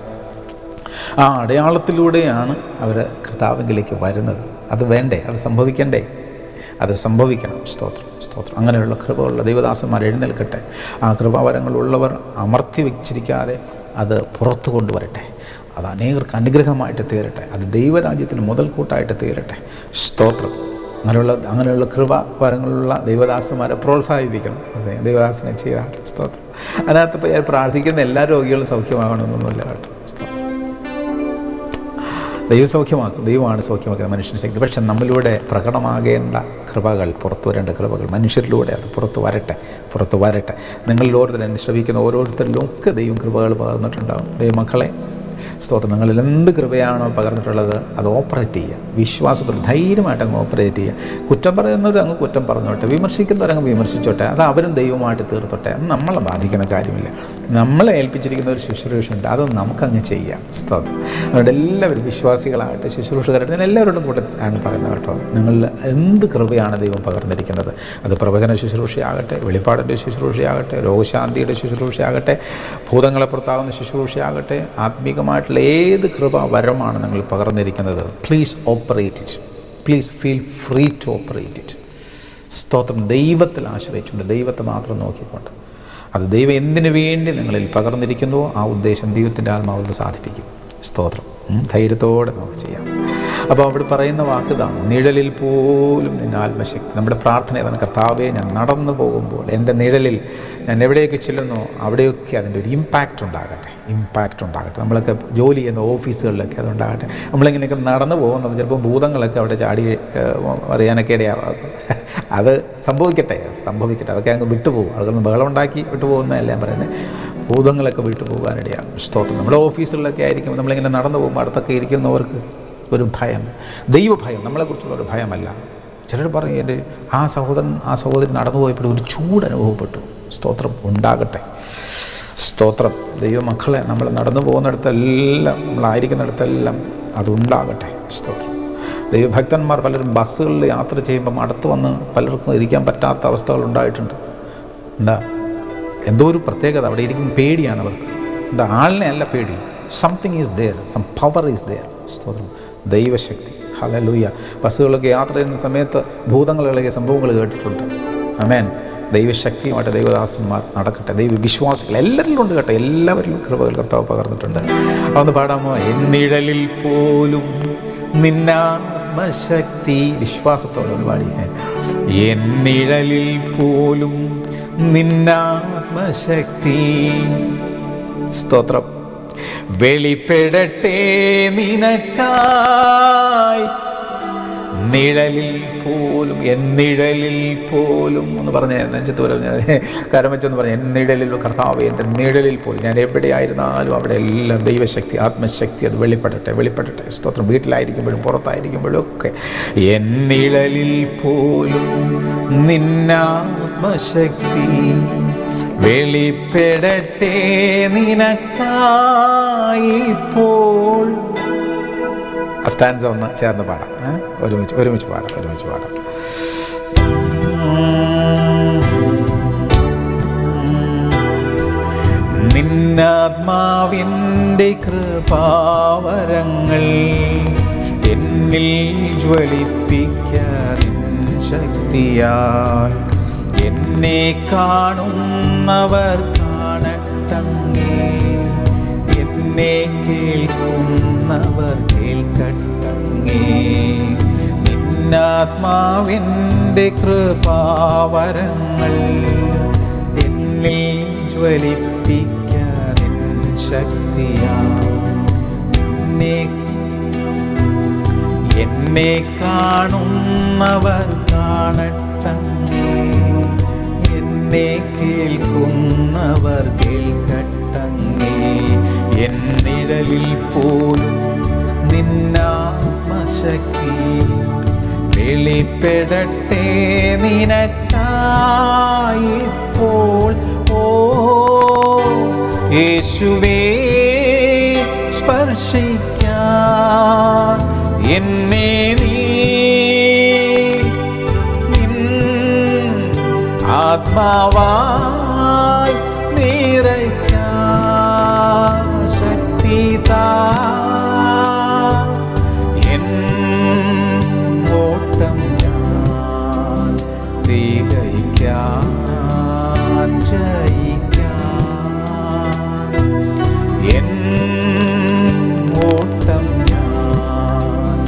ആ അടയാളത്തിലൂടെയാണ് അവർ കർത്താവിങ്കിലേക്ക് വരുന്നത് അത് വേണ്ടേ അത് സംഭവിക്കണ്ടേ അത് സംഭവിക്കണം സ്തോത്രം സ്തോത്രം അങ്ങനെയുള്ള കൃപയുള്ള ദൈവദാസന്മാർ എഴുന്നേൽക്കട്ടെ ആ കൃപാവരങ്ങളുള്ളവർ അമർത്തി വെച്ചിരിക്കാതെ അത് പുറത്തു കൊണ്ടുവരട്ടെ അത് അനേകർക്ക് അനുഗ്രഹമായിട്ട് തീരട്ടെ അത് ദൈവരാജ്യത്തിന് മുതൽക്കൂട്ടായിട്ട് തീരട്ടെ സ്തോത്രം അങ്ങനെയുള്ള അങ്ങനെയുള്ള കൃപാവരങ്ങളുള്ള ദൈവദാസന്മാരെ പ്രോത്സാഹിപ്പിക്കണം അതെ ദൈവദാസനെ ചെയ്യാൻ സ്തോത്രം അതിനകത്ത് ഇപ്പോൾ ഞാൻ പ്രാർത്ഥിക്കുന്ന എല്ലാ രോഗികളും സൗഖ്യമാകണമെന്നൊന്നുമില്ല കേട്ടോ സ്തോത്രം ദൈവം സൗഖ്യമാക്കും ദൈവമാണ് സൗഖ്യമാക്കുന്നത് മനുഷ്യന് ശക്തി പക്ഷെ നമ്മളിലൂടെ പ്രകടമാകേണ്ട കൃപകൾ പുറത്തു വരേണ്ട കൃപകൾ മനുഷ്യരിലൂടെ അത് പുറത്ത് വരട്ടെ പുറത്ത് വരട്ടെ നിങ്ങളിൽ ഓരോരുത്തരും എന്നെ ശ്രമിക്കുന്ന ഓരോരുത്തരിലും ഒക്കെ ദൈവം കൃപകൾ പകർന്നിട്ടുണ്ടാവും ദൈവമക്കളെ സ്തോത്രം നിങ്ങളിൽ എന്ത് കൃപയാണോ പകർന്നിട്ടുള്ളത് അത് ഓപ്പറേറ്റ് ചെയ്യുക വിശ്വാസത്തോടെ ധൈര്യമായിട്ട് അങ്ങ് ഓപ്പറേറ്റ് ചെയ്യുക കുറ്റം പറയുന്നവർ അങ്ങ് കുറ്റം പറഞ്ഞോട്ടെ വിമർശിക്കുന്നവരങ്ങ് വിമർശിച്ചോട്ടെ അത് അവരും ദൈവമായിട്ട് തീർത്തോട്ടെ അത് നമ്മളെ ബാധിക്കുന്ന കാര്യമില്ല നമ്മളെ ഏൽപ്പിച്ചിരിക്കുന്ന ഒരു ശുശ്രൂഷയുണ്ട് അത് നമുക്കങ്ങ് ചെയ്യാം സ്തോത്രം അതുകൊണ്ട് എല്ലാവരും വിശ്വാസികളാകട്ടെ ശുശ്രൂഷകരായിട്ട് ഞാൻ എല്ലാവരോടും കൂടെ ആണ് പറയുന്നത് കേട്ടോ നിങ്ങളിൽ എന്ത് കൃപയാണ് ദൈവം പകർന്നിരിക്കുന്നത് അത് പ്രവചന ശുശ്രൂഷയാകട്ടെ വെളിപ്പാടിൻ്റെ ശുശ്രൂഷയാകട്ടെ രോഗശാന്തിയുടെ ശുശ്രൂഷയാകട്ടെ ഭൂതങ്ങളെ പുറത്താകുന്ന ശുശ്രൂഷയാകട്ടെ ആത്മീകമായിട്ടുള്ള ഏത് കൃപ വരമാണ് നിങ്ങൾ പകർന്നിരിക്കുന്നത് please operate it please feel free to operate it സ്തോത്രം ദൈവത്തിൽ ആശ്രയിച്ചുകൊണ്ട് ദൈവത്തെ മാത്രം നോക്കിക്കൊണ്ട് അത് ദൈവം എന്തിനു വേണ്ടി നിങ്ങളിൽ പകർന്നിരിക്കുന്നുവോ ആ ഉദ്ദേശം ദൈവത്തിൻ്റെ ആത്മാവിൽ സാധിപ്പിക്കും സ്തോത്രം ഉം, ധൈര്യത്തോടെ നമുക്ക് ചെയ്യാം അപ്പോൾ അവിടെ പറയുന്ന വാക്ക് ഇതാണ് നിഴലിൽ പോലും നിന്റെ ആത്മശക്തി നമ്മുടെ പ്രാർത്ഥന ഏതാണ് കർത്താവെ ഞാൻ നടന്നു പോകുമ്പോൾ എൻ്റെ നിഴലിൽ ഞാൻ എവിടെയൊക്കെ ചെല്ലുന്നോ അവിടെയൊക്കെ അതിൻ്റെ ഒരു ഇമ്പാക്റ്റ് ഉണ്ടാകട്ടെ ഇമ്പാക്റ്റ് ഉണ്ടാകട്ടെ നമ്മളൊക്കെ ജോലി ചെയ്യുന്ന ഓഫീസുകളിലൊക്കെ അതുണ്ടാകട്ടെ നമ്മളിങ്ങനെയൊക്കെ നടന്നു പോകുമ്പോൾ ചിലപ്പോൾ ഭൂതങ്ങളൊക്കെ അവിടെ ചാടി ഏഹ്, അറിയാനൊക്കെ ഇടയാവാം അത് സംഭവിക്കട്ടെ സംഭവിക്കട്ടെ അതൊക്കെ അങ്ങ് വിട്ടുപോകും അതുകൊണ്ട് ബഹളം ഉണ്ടാക്കി വിട്ടുപോകുന്നതല്ല ഞാൻ പറയുന്നത് ഭൂതങ്ങളൊക്കെ വിട്ടു പോകാനിടയാകും സ്തോത്രം നമ്മുടെ ഓഫീസുകളിലൊക്കെ ആയിരിക്കും നമ്മളിങ്ങനെ നടന്നു പോകുമ്പോൾ അടുത്തൊക്കെ ഇരിക്കുന്നവർക്ക് ഒരു ഭയം ദൈവഭയം നമ്മളെക്കുറിച്ചുള്ള ഒരു ഭയമല്ല ചിലർ പറയും എൻ്റെ ആ സഹോദരൻ ആ സഹോദരൻ നടന്നു പോയപ്പോൾ ഒരു ചൂട് അനുഭവപ്പെട്ടു സ്തോത്രം ഉണ്ടാകട്ടെ സ്തോത്രം ദൈവമക്കളെ നമ്മൾ നടന്നു പോകുന്നിടത്തെല്ലാം നമ്മളായിരിക്കുന്നിടത്തെല്ലാം അതുണ്ടാകട്ടെ സ്തോത്രം ദൈവഭക്തന്മാർ പലരും ബസ്സുകളിൽ യാത്ര ചെയ്യുമ്പം അടുത്ത് വന്ന് പലർക്കും ഇരിക്കാൻ പറ്റാത്ത അവസ്ഥകൾ ഉണ്ടായിട്ടുണ്ട് എന്താ എന്തോ ഒരു പ്രത്യേകത അവിടെ ഇരിക്കുമ്പോൾ പേടിയാണ് അവർക്ക് എന്താ ആളിനെ അല്ല പേടി something is there some power is there സ്തോത്രം ദൈവശക്തി ഹലലൂയ ബസ്സുകളൊക്കെ യാത്ര ചെയ്യുന്ന സമയത്ത് ഭൂതങ്ങളിളകിയ സംഭവങ്ങൾ കേട്ടിട്ടുണ്ട് അമേൻ ദൈവശക്തിയുമായിട്ട് ദൈവദാസന്മാർ നടക്കട്ടെ ദൈവവിശ്വാസികൾ എല്ലാവരിലും ഉണ്ട് കേട്ടോ എല്ലാവരിലും കൃപകൾ കർത്താവ് പകർന്നിട്ടുണ്ട് അതൊന്ന് പാടാമോ എന്നിഴലിൽ പോലും നിന്നാത്മശക്തി വിശ്വാസത്തോടെ ഒന്ന് പാടി എന്നിഴലിൽ പോലും നിന്നാത്മശക്തി സ്തോത്രം വെളിപ്പെടട്ടെ നിനക്കായി നിഴലിൽ പോലും എന്നിഴലിൽ പോലും എന്ന് പറഞ്ഞ നെഞ്ചത്ത് പോലെ കരം വെച്ചെന്ന് പറഞ്ഞ എന്നിഴലിൽ കർത്താവ് എൻ്റെ നിഴലിൽ പോലും ഞാൻ എവിടെയായിരുന്നാലും അവിടെ എല്ലാം ദൈവശക്തി ആത്മശക്തി അത് വെളിപ്പെടട്ടെ വെളിപ്പെടട്ടെ സ്തോത്രം വീട്ടിലായിരിക്കുമ്പോഴും പുറത്തായിരിക്കുമ്പോഴും ഒക്കെ എന്നിഴലിൽ പോലും നിന്നാത്മശക്തി വെളിപ്പെടട്ടെ നിനക്കായി ഇപ്പോൾ ആ സ്റ്റാൻസ് ഒന്ന് ചേർന്ന് പാടാം ഏ? ഒരുമിച്ച് ഒരുമിച്ച് പാടാം ഒരുമിച്ച് പാടാം നിന്നാത്മാവിൻ്റെ കൃപാവരങ്ങൾ എന്നിൽ ജ്വലിപ്പിക്കാൻ ശക്തിയാൽ എന്നെ കാണുന്നവർ കാണട്ടങ്ങേ എന്നെ കേൾക്കുന്നവർ കേൾക്കട്ടങ്ങേ നിന്നാത്മാവിൻ്റെ കൃപാവരങ്ങൾ എന്നിൽ ജ്വലിപ്പിക്കാൻ ശക്തിയാ എന്നെ എന്നെ കാണുന്നവർ കാണട്ടങ്ങേ എന്നെ കേൾക്കുന്നവർ കേൾക്കട്ടങ്ങേ എന്നിഴലിൽ പോലും നിന്നാത്മശക്തി വെളിപ്പെടട്ടെ നിനക്കായിപ്പോൾ ഓ യേശുവേ സ്പർശിക്കാൻ എന്നെ നീ നിൻ ആത്മാവാൽ നിറയ്ക്കാൻ ശക്തി താ എൻ ഓട്ടം ഞാൻ തികയ്ക്കാൻ ജയിക്കാൻ എൻ ഓട്ടം ഞാൻ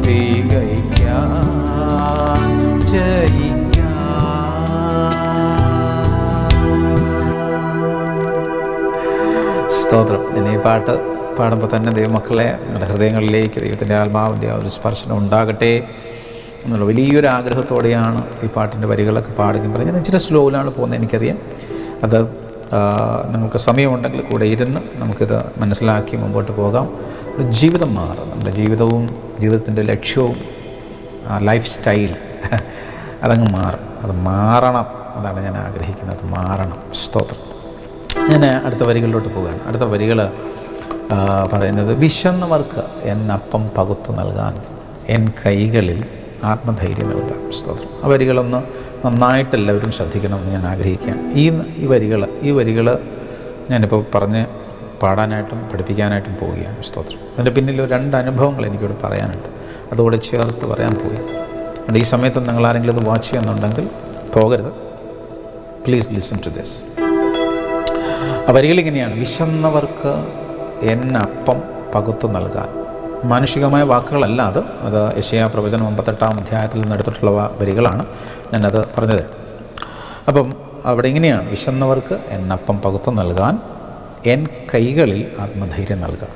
തികയ്ക്കാൻ ജയിക്കാൻ സ്തോത്രം ഇനി ഈ പാട്ട് പാടുമ്പോൾ തന്നെ ദൈവമക്കളെ നമ്മുടെ ഹൃദയങ്ങളിലേക്ക് ദൈവത്തിൻ്റെ ആത്മാവിൻ്റെ ആ ഒരു സ്പർശനം ഉണ്ടാകട്ടെ എന്നുള്ള വലിയൊരു ആഗ്രഹത്തോടെയാണ് ഈ പാട്ടിൻ്റെ വരികളൊക്കെ പാടുകയും ഞാൻ ഇച്ചിരി സ്ലോയിലാണ് പോകുന്നത് എനിക്കറിയാം അത് ആ, നിങ്ങൾക്ക് സമയമുണ്ടെങ്കിൽ കൂടെ ഇരുന്ന് നമുക്കിത് മനസ്സിലാക്കി മുമ്പോട്ട് പോകാം ഒരു ജീവിതം മാറും നമ്മുടെ ജീവിതവും ജീവിതത്തിൻ്റെ ലക്ഷ്യവും ആ ലൈഫ് സ്റ്റൈൽ അതങ്ങ് മാറും അത് മാറണം അതാണ് ഞാൻ ആഗ്രഹിക്കുന്നത് മാറണം സ്തോത്രം ഞാൻ അടുത്ത വരികളിലോട്ട് പോവുകയാണ് അടുത്ത വരികൾ പറയുന്നത് വിശന്നവർക്ക് എൻ അപ്പം പകുത്തു നൽകാൻ എൻ കൈകളിൽ ആത്മധൈര്യം നൽകാം സ്തോത്രം ആ വരികളൊന്ന് നന്നായിട്ട് എല്ലാവരും ശ്രദ്ധിക്കണമെന്ന് ഞാൻ ആഗ്രഹിക്കുകയാണ് ഈ ഈ വരികൾ ഈ വരികൾ ഞാനിപ്പോൾ പറഞ്ഞ് പാടാനായിട്ടും പഠിപ്പിക്കാനായിട്ടും പോവുകയാണ് സ്തോത്രം അതിൻ്റെ പിന്നിൽ ഒരു രണ്ട് അനുഭവങ്ങൾ എനിക്കിവിടെ പറയാനുണ്ട് അതുകൂടെ ചേർത്ത് പറയാൻ പോയി അതുകൊണ്ട് ഈ സമയത്ത് നിങ്ങൾ ആരെങ്കിലും ഇത് വാച്ച് ചെയ്യുന്നുണ്ടെങ്കിൽ പോകരുത് പ്ലീസ് ലിസൺ ടു ദിസ് ആ വരികൾ ഇങ്ങനെയാണ് വിശന്നവർക്ക് എന്നപ്പം പകുത്തു നൽകാൻ മാനുഷികമായ വാക്കുകളല്ല അത് അത് യശയാ പ്രവചനം ഒമ്പത്തെട്ടാം അധ്യായത്തിൽ നിന്ന് എടുത്തിട്ടുള്ള വ- വരികളാണ് ഞാനത് പറഞ്ഞത് അപ്പം അവിടെ ഇങ്ങനെയാണ് വിശന്നവർക്ക് എന്നപ്പം പകുത്തു നൽകാൻ എൻ കൈകളിൽ ആത്മധൈര്യം നൽകുക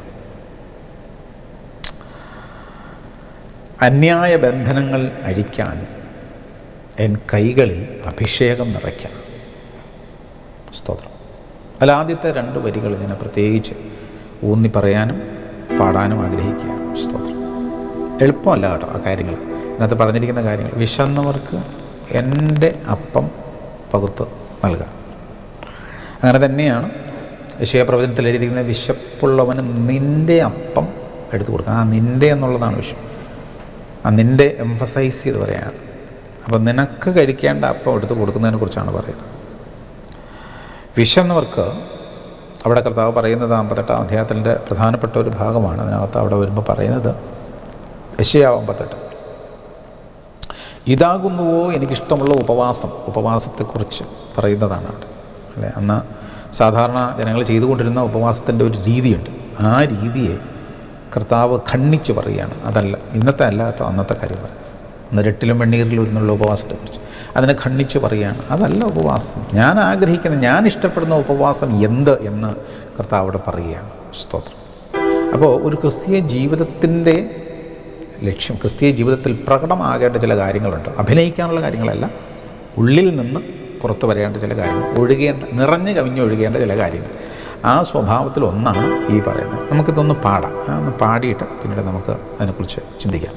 അന്യായ ബന്ധനങ്ങൾ അഴിക്കാൻ എൻ കൈകളിൽ അഭിഷേകം നിറയ്ക്കാം സ്തോത്രം അതിൽ ആദ്യത്തെ രണ്ട് വരികൾ ഞാൻ പ്രത്യേകിച്ച് ഊന്നി പറയാനും പാടാനും ആഗ്രഹിക്കുക സ്തോത്രം എളുപ്പമല്ല കേട്ടോ ആ കാര്യങ്ങൾ അതിനകത്ത് പറഞ്ഞിരിക്കുന്ന കാര്യങ്ങൾ വിശന്നവർക്ക് എൻ്റെ അപ്പം പകുത്ത് നൽകുക അങ്ങനെ തന്നെയാണ് വിഷയപ്രവചനത്തിൽ എഴുതിയിരിക്കുന്ന വിശപ്പുള്ളവന് നിൻ്റെ അപ്പം എടുത്തു കൊടുക്കുക ആ നിൻ്റെ എന്നുള്ളതാണ് വിഷയം ആ നിൻ്റെ എംഫസൈസ് ചെയ്ത് പറയാണ് അപ്പം നിനക്ക് കഴിക്കേണ്ട അപ്പം എടുത്ത് കൊടുക്കുന്നതിനെ കുറിച്ചാണ് പറയുന്നത് വിശന്നവർക്ക് അവിടെ കർത്താവ് പറയുന്നത് അമ്പത്തെട്ടാം അധ്യായത്തിൻ്റെ പ്രധാനപ്പെട്ട ഒരു ഭാഗമാണ് അതിനകത്ത് അവിടെ വരുമ്പോൾ പറയുന്നത് യശയാവ് അമ്പത്തെട്ട് ഇതാകുന്നുവോ എനിക്കിഷ്ടമുള്ള ഉപവാസം ഉപവാസത്തെക്കുറിച്ച് പറയുന്നതാണ് അവിടെ അല്ലേ അന്ന് സാധാരണ ജനങ്ങൾ ചെയ്തുകൊണ്ടിരുന്ന ഉപവാസത്തിൻ്റെ ഒരു രീതിയുണ്ട് ആ രീതിയെ കർത്താവ് ഖണ്ഡിച്ച് പറയുകയാണ് അതല്ല ഇന്നത്തെ അല്ല കേട്ടോ അന്നത്തെ കാര്യം പറയും അന്ന് രട്ടിലും വെണ്ണീരിലും ഇരുന്നുള്ള ഉപവാസത്തെക്കുറിച്ച് അതിനെ ഖണ്ഡിച്ച് പറയുകയാണ് അതല്ല ഉപവാസം ഞാൻ ആഗ്രഹിക്കുന്ന ഞാൻ ഇഷ്ടപ്പെടുന്ന ഉപവാസം എന്ത് എന്ന് കർത്താവ് അവിടെ പറയുകയാണ് സ്തോത്രം അപ്പോൾ ഒരു ക്രിസ്തീയ ജീവിതത്തിൻ്റെ ലക്ഷ്യം ക്രിസ്തീയ ജീവിതത്തിൽ പ്രകടമാകേണ്ട ചില കാര്യങ്ങളുണ്ട് അഭിനയിക്കാനുള്ള കാര്യങ്ങളല്ല ഉള്ളിൽ നിന്ന് പുറത്തു വരേണ്ട ചില കാര്യങ്ങൾ ഒഴുകേണ്ട നിറഞ്ഞു കവിഞ്ഞൊഴുകേണ്ട ചില കാര്യങ്ങൾ ആ സ്വഭാവത്തിൽ ഒന്നാണ് ഈ പറയുന്നത് നമുക്കിതൊന്ന് പാടാം ആ, ഒന്ന് പാടിയിട്ട് പിന്നീട് നമുക്ക് അതിനെക്കുറിച്ച് ചിന്തിക്കാം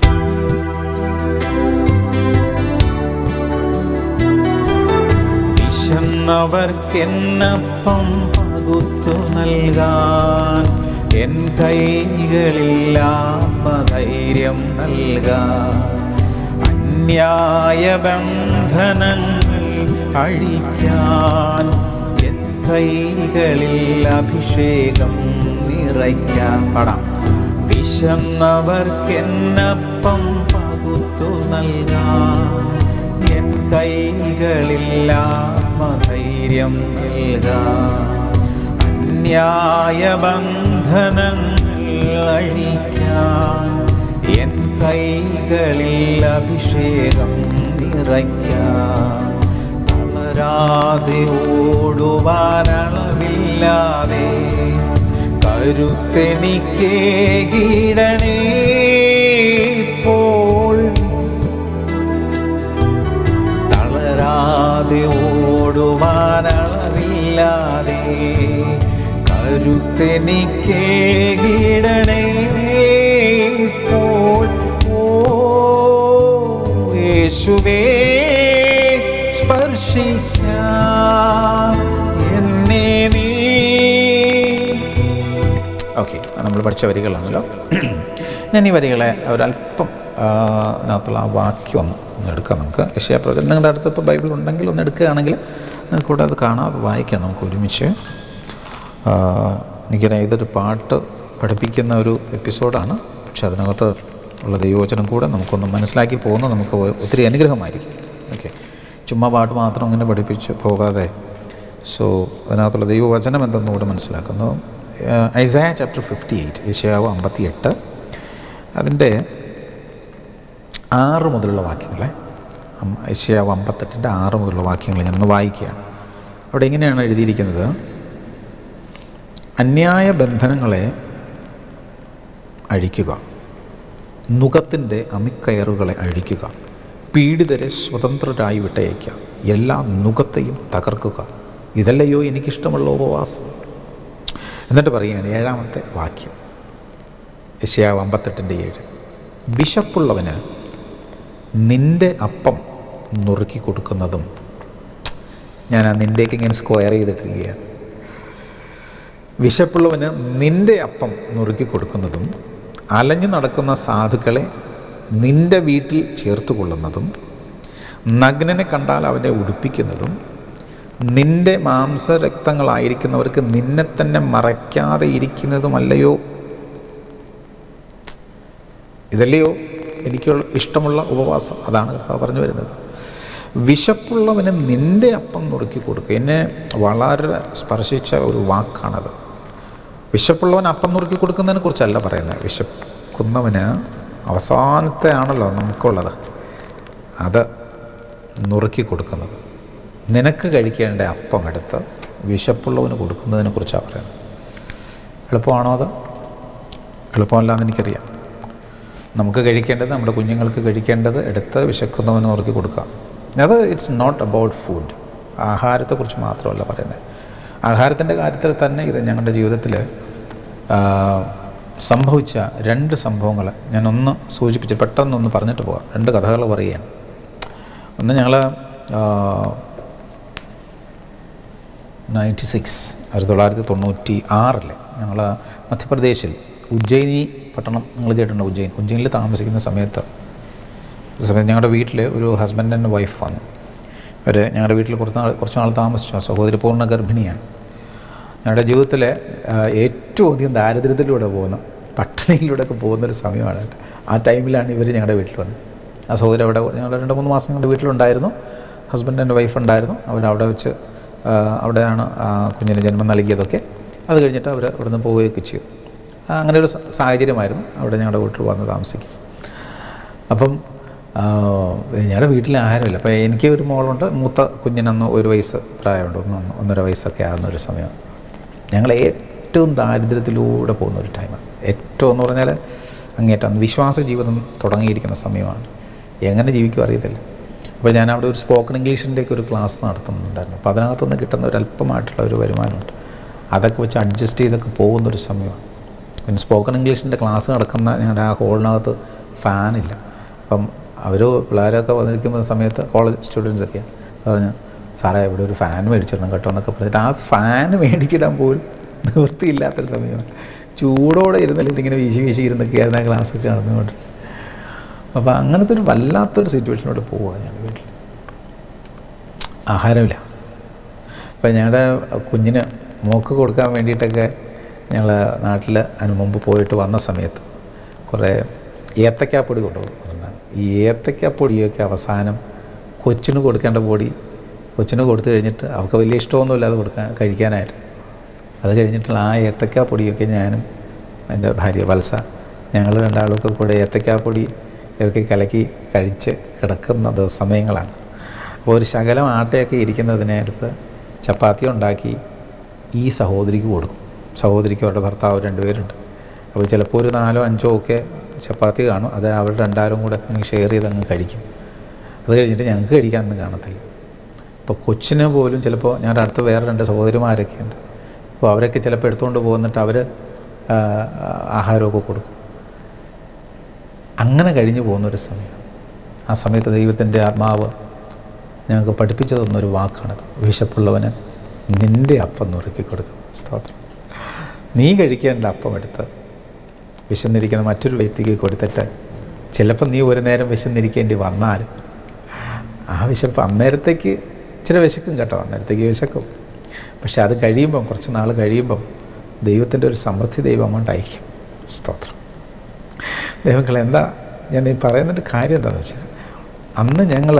വിശന്നവർക്കെന്നപ്പം പകുത്തു നൽകാൻ എൻ കൈകളിൽ ആത്മധൈര്യം നൽകാൻ അന്യായ ബന്ധനങ്ങൾ അഴിക്കാൻ എൻ കൈകളിൽ അഭിഷേകം നിറയ്ക്കാൻ പാടാം വിശന്നവർക്കെന്നപ്പം പകുത്തു നൽകാൻ എൻ കൈകളിൽ ആത്മധൈര്യം നൽകാൻ അന്യായ ബന്ധനങ്ങൾ അഴിക്കാൻ എൻ കൈകളിൽ അഭിഷേകം നിറയ്ക്കാൻ തളരാതെ ഓടുവാനളവില്ലാതെ കരുത്തെനിക്കേ കീടണേ ഇപ്പോൾ തളരാതെ ഓടുവാനളവില്ലാതെ കരുത്തെനിക്കേ കീടണേ ഇപ്പോൾ ഓ യേശുവേ സ്പർശിക്കാൻ എന്നെ നീ ഓക്കെ നമ്മൾ പഠിച്ച വരികളാണല്ലോ ഞാൻ ഈ വരികളെ ഒരല്പം ആ, അതിനകത്തുള്ള ആ വാക്യം ഒന്ന് ഒന്ന് എടുക്കാം നമുക്ക് യശയാപ്രവചനം നിങ്ങളുടെ അടുത്ത് ഇപ്പോൾ ബൈബിൾ ഉണ്ടെങ്കിൽ ഒന്ന് എടുക്കുകയാണെങ്കിൽ നിങ്ങൾക്ക് കൂടെ അത് കാണാതെ വായിക്കാം നമുക്ക് ഒരുമിച്ച് ആ, എനിക്കറിയാം ഇതൊരു പാട്ട് പഠിപ്പിക്കുന്ന ഒരു എപ്പിസോഡാണ് പക്ഷെ അതിനകത്ത് ഉള്ള ദൈവവചനം കൂടെ നമുക്കൊന്ന് മനസ്സിലാക്കി പോകുന്നത് നമുക്ക് ഒത്തിരി അനുഗ്രഹമായിരിക്കും ഓക്കെ ചുമ്മാ പാട്ട് മാത്രം അങ്ങനെ പഠിപ്പിച്ച് പോകാതെ സോ അതിനകത്തുള്ള ദൈവവചനം എന്തെന്നുകൂടെ മനസ്സിലാക്കുന്നു ഐസയ ചാപ്റ്റർ ഫിഫ്റ്റി എയ്റ്റ് ഏഷ്യാവ് അമ്പത്തി എട്ട് അതിൻ്റെ ആറ് മുതലുള്ള വാക്യങ്ങളെ ഏഷ്യാവ് അമ്പത്തെട്ടിൻ്റെ ആറ് മുതലുള്ള വാക്യങ്ങൾ ഞാനൊന്ന് വായിക്കുകയാണ് അവിടെ ഇങ്ങനെയാണ് എഴുതിയിരിക്കുന്നത് അന്യായ ബന്ധനങ്ങളെ അഴിക്കുക നുഖത്തിൻ്റെ അമിക്കയറുകളെ അഴിക്കുക പീഡിതരെ സ്വതന്ത്രരായി വിട്ടയക്കുക എല്ലാ നുഖത്തെയും തകർക്കുക ഇതല്ലയോ എനിക്കിഷ്ടമുള്ള ഉപവാസം എന്നിട്ട് പറയുകയാണ് ഏഴാമത്തെ വാക്യം യശയാവ് അമ്പത്തെട്ടിൻ്റെ ഏഴ് വിശപ്പുള്ളവന് നിൻ്റെ അപ്പം നുറുക്കി കൊടുക്കുന്നതും ഞാൻ ആ നിൻ്റെയൊക്കെ ഇങ്ങനെ സ്ക്വയർ ചെയ്തിട്ടിരിക്കുകയാണ് വിശപ്പുള്ളവന് നിൻ്റെ അപ്പം നുറുക്കി കൊടുക്കുന്നതും അലഞ്ഞു നടക്കുന്ന സാധുക്കളെ നിൻ്റെ വീട്ടിൽ ചേർത്ത് കൊള്ളുന്നതും നഗ്നനെ കണ്ടാൽ അവനെ ഉടുപ്പിക്കുന്നതും നിൻ്റെ മാംസരക്തങ്ങളായിരിക്കുന്നവർക്ക് നിന്നെ തന്നെ മറയ്ക്കാതെ ഇരിക്കുന്നതുമല്ലയോ ഇതല്ലയോ എനിക്ക് ഇഷ്ടമുള്ള ഉപവാസം അതാണ് കർത്താവ് പറഞ്ഞു വരുന്നത് വിശപ്പുള്ളവന് നിൻ്റെ അപ്പം നുറുക്കി കൊടുക്കുക എന്നെ വളരെ സ്പർശിച്ച ഒരു വാക്കാണത് വിശപ്പുള്ളവൻ അപ്പം നുറുക്കി കൊടുക്കുന്നതിനെ കുറിച്ചല്ല പറയുന്നത് വിശപ്പ് വിശക്കുന്നവന് അവസാനത്തെ ആണല്ലോ നമുക്കുള്ളത് അത് നുറുക്കി കൊടുക്കുന്നത് നിനക്ക് കഴിക്കേണ്ട അപ്പം എടുത്ത് വിശപ്പുള്ളവന് കൊടുക്കുന്നതിനെ കുറിച്ചാണ് പറയുന്നത് എളുപ്പമാണോ അത് എളുപ്പമല്ലാന്ന് എനിക്കറിയാം നമുക്ക് കഴിക്കേണ്ടത് നമ്മുടെ കുഞ്ഞുങ്ങൾക്ക് കഴിക്കേണ്ടത് എടുത്ത് വിശക്കുന്നവന് നുറുക്കി കൊടുക്കാം അത് ഇറ്റ്സ് നോട്ട് അബൌട്ട് ഫുഡ് ആഹാരത്തെക്കുറിച്ച് മാത്രമല്ല പറയുന്നത് ആഹാരത്തിൻ്റെ കാര്യത്തിൽ തന്നെ ഇത് ഞങ്ങളുടെ ജീവിതത്തിൽ സംഭവിച്ച രണ്ട് സംഭവങ്ങൾ ഞാനൊന്ന് സൂചിപ്പിച്ച് പെട്ടെന്നൊന്ന് പറഞ്ഞിട്ട് പോകാം രണ്ട് കഥകൾ പറയുകയാണ് ഒന്ന് ഞങ്ങൾ നയൻറ്റി സിക്സ് ആയിരത്തി തൊള്ളായിരത്തി തൊണ്ണൂറ്റി ആറിൽ ഞങ്ങൾ മധ്യപ്രദേശിൽ ഉജ്ജയിനി പട്ടണം നിങ്ങൾ കേട്ടിട്ടുണ്ട് ഉജ്ജയിൻ ഉജ്ജയിനിൽ താമസിക്കുന്ന സമയത്ത് ഒരു സമയത്ത് ഞങ്ങളുടെ വീട്ടിൽ ഒരു ഹസ്ബൻഡ് ആൻഡ് വൈഫ് വന്നു അവർ ഞങ്ങളുടെ വീട്ടിൽ കുറച്ച് നാൾ കുറച്ച് നാൾ താമസിച്ചു ആ സഹോദരി പൂർണ്ണ ഗർഭിണിയാണ് ഞങ്ങളുടെ ജീവിതത്തിലെ ആ, ഏറ്റവും അധികം ദാരിദ്ര്യത്തിലൂടെ പോകുന്ന പട്ടിണിയിലൂടെയൊക്കെ പോകുന്നൊരു സമയമാണ് ആ ടൈമിലാണ് ഇവർ ഞങ്ങളുടെ വീട്ടിൽ വന്നത് ആ സഹോദരി അവിടെ ഞങ്ങൾ രണ്ട് മൂന്ന് മാസം ഞങ്ങളുടെ വീട്ടിലുണ്ടായിരുന്നു ഹസ്ബൻഡ് ആൻഡ് വൈഫ് ഉണ്ടായിരുന്നു അവരവിടെ വെച്ച് ആ, അവിടെയാണ് ആ കുഞ്ഞിന് ജന്മം നൽകിയതൊക്കെ അത് കഴിഞ്ഞിട്ട് അവർ അവിടെ നിന്ന് പോവുകയൊക്കെ ചെയ്തു ആ, അങ്ങനെ ഒരു സ- സാഹചര്യമായിരുന്നു അവിടെ ഞങ്ങളുടെ വീട്ടിൽ വന്ന് താമസിക്കും അപ്പം ആ, ഞങ്ങളുടെ വീട്ടിൽ ആരുമില്ല അപ്പോൾ എനിക്ക് ഒരു മോളുണ്ട് മൂത്ത കുഞ്ഞിനന്ന് ഒരു വയസ്സ് പ്രായമുണ്ട് ഒന്ന് ഒന്ന് ഒന്നര വയസ്സൊക്കെ ആകുന്ന ഒരു സമയം ഞങ്ങൾ ഏറ്റവും ദാരിദ്ര്യത്തിലൂടെ പോകുന്ന ഒരു ടൈമാണ് ഏറ്റവും എന്ന് പറഞ്ഞാൽ അങ്ങേറ്റം വിശ്വാസ ജീവിതം തുടങ്ങിയിരിക്കുന്ന സമയമാണ് എങ്ങനെ ജീവിക്കും അറിയത്തില്ല അപ്പോൾ ഞാൻ അവിടെ ഒരു സ്പോക്കൺ ഇംഗ്ലീഷിൻ്റെയൊക്കെ ഒരു ക്ലാസ് നടത്തുന്നുണ്ടായിരുന്നു അപ്പോൾ അതിനകത്തുനിന്ന് കിട്ടുന്ന ഒരു അല്പമായിട്ടുള്ള ഒരു വരുമാനമുണ്ട് അതൊക്കെ വെച്ച് അഡ്ജസ്റ്റ് ചെയ്തൊക്കെ പോകുന്നൊരു സമയമാണ് പിന്നെ സ്പോക്കൺ ഇംഗ്ലീഷിൻ്റെ ക്ലാസ് നടക്കുന്ന ഞങ്ങളുടെ ആ ഹോളിനകത്ത് ഫാനില്ല അപ്പം അവർ പിള്ളേരൊക്കെ വന്നിരിക്കുന്ന സമയത്ത് കോളേജ് സ്റ്റുഡൻസൊക്കെ പറഞ്ഞു സാറേ ഇവിടെ ഒരു ഫാൻ മേടിച്ചിടണം കേട്ടോ എന്നൊക്കെ പറഞ്ഞിട്ട് ആ ഫാൻ മേടിച്ചിടാൻ പോലും നിവൃത്തിയില്ലാത്തൊരു സമയമാണ് ചൂടോടെ ഇരുന്നില്ല ഇങ്ങനെ വീശി വീശി ഇരുന്നൊക്കെയായിരുന്നു ആ ക്ലാസ്സൊക്കെ നടന്നുകൊണ്ട് അപ്പോൾ അങ്ങനത്തെ ഒരു വല്ലാത്തൊരു സിറ്റുവേഷനോട് പോവുക ഞങ്ങളുടെ വീട്ടിൽ ആഹാരമില്ല അപ്പം ഞങ്ങളുടെ കുഞ്ഞിന് മോക്ക് കൊടുക്കാൻ വേണ്ടിയിട്ടൊക്കെ ഞങ്ങൾ നാട്ടിൽ അതിന് മുമ്പ് പോയിട്ട് വന്ന സമയത്ത് കുറേ ഏത്തക്കാപ്പൊടി കൊണ്ടുപോകുന്നതാണ് ഈ ഏത്തക്കാപ്പൊടിയൊക്കെ അവസാനം കൊച്ചിന് കൊടുക്കേണ്ട പൊടി കൊച്ചിന് കൊടുത്തു കഴിഞ്ഞിട്ട് അവൾക്ക് വലിയ ഇഷ്ടമൊന്നുമില്ല അത് കൊടുക്കാൻ കഴിക്കാനായിട്ട് അത് കഴിഞ്ഞിട്ടുള്ള ആ ഏത്തക്കാപ്പൊടിയൊക്കെ ഞാനും എൻ്റെ ഭാര്യ വത്സ ഞങ്ങൾ രണ്ടാളൊക്കെ കൂടെ ഏത്തക്കാപ്പൊടി ഇതൊക്കെ കലക്കി കഴിച്ച് കിടക്കുന്ന ദിവ- സമയങ്ങളാണ് അപ്പോൾ ഒരു ശകലം ആട്ടയൊക്കെ ഇരിക്കുന്നതിനെ അടുത്ത് ചപ്പാത്തി ഉണ്ടാക്കി ഈ സഹോദരിക്ക് കൊടുക്കും സഹോദരിക്ക് അവരുടെ ഭർത്താവ് രണ്ടുപേരുണ്ട് അപ്പോൾ ചിലപ്പോൾ ഒരു നാലോ അഞ്ചോ ഒക്കെ ചപ്പാത്തി കാണും അത് അവർ രണ്ടാരും കൂടെ അങ്ങ് ഷെയർ ചെയ്ത് അങ്ങ് കഴിക്കും അത് കഴിഞ്ഞിട്ട് ഞങ്ങൾക്ക് കഴിക്കാനൊന്നും കാണത്തില്ല അപ്പോൾ കൊച്ചിന് പോലും ചിലപ്പോൾ ഞങ്ങളുടെ അടുത്ത് വേറെ രണ്ട് സഹോദരിമാരൊക്കെ ഉണ്ട് അപ്പോൾ അവരൊക്കെ ചിലപ്പോൾ എടുത്തുകൊണ്ട് പോകുന്നിട്ട് അവർ ആഹാരമൊക്കെ കൊടുക്കും അങ്ങനെ കഴിഞ്ഞു പോകുന്നൊരു സമയം ആ സമയത്ത് ദൈവത്തിൻ്റെ ആത്മാവ് ഞങ്ങൾക്ക് പഠിപ്പിച്ചു തന്നൊരു വാക്കാണത് വിശപ്പുള്ളവന് നിൻ്റെ അപ്പം നുറുക്കി കൊടുക്കും സ്തോത്രം നീ കഴിക്കേണ്ട അപ്പം എടുത്ത് വിശന്നിരിക്കുന്ന മറ്റൊരു വ്യക്തിക്ക് കൊടുത്തിട്ട് ചിലപ്പോൾ നീ ഒരു നേരം വിശന്നിരിക്കേണ്ടി വന്നാൽ ആ വിശപ്പ് അന്നേരത്തേക്ക് ഇച്ചിരി വിശക്കും കേട്ടോ അന്നേരത്തേക്ക് വിശക്കും പക്ഷെ അത് കഴിയുമ്പം കുറച്ച് നാൾ കഴിയുമ്പം ദൈവത്തിൻ്റെ ഒരു സമൃദ്ധി ദൈവം അങ്ങോട്ട് അയക്കും സ്തോത്രം ദൈവങ്ങൾ എന്താ ഞാൻ ഈ പറയുന്നൊരു കാര്യം എന്താണെന്ന് വെച്ചാൽ അന്ന് ഞങ്ങൾ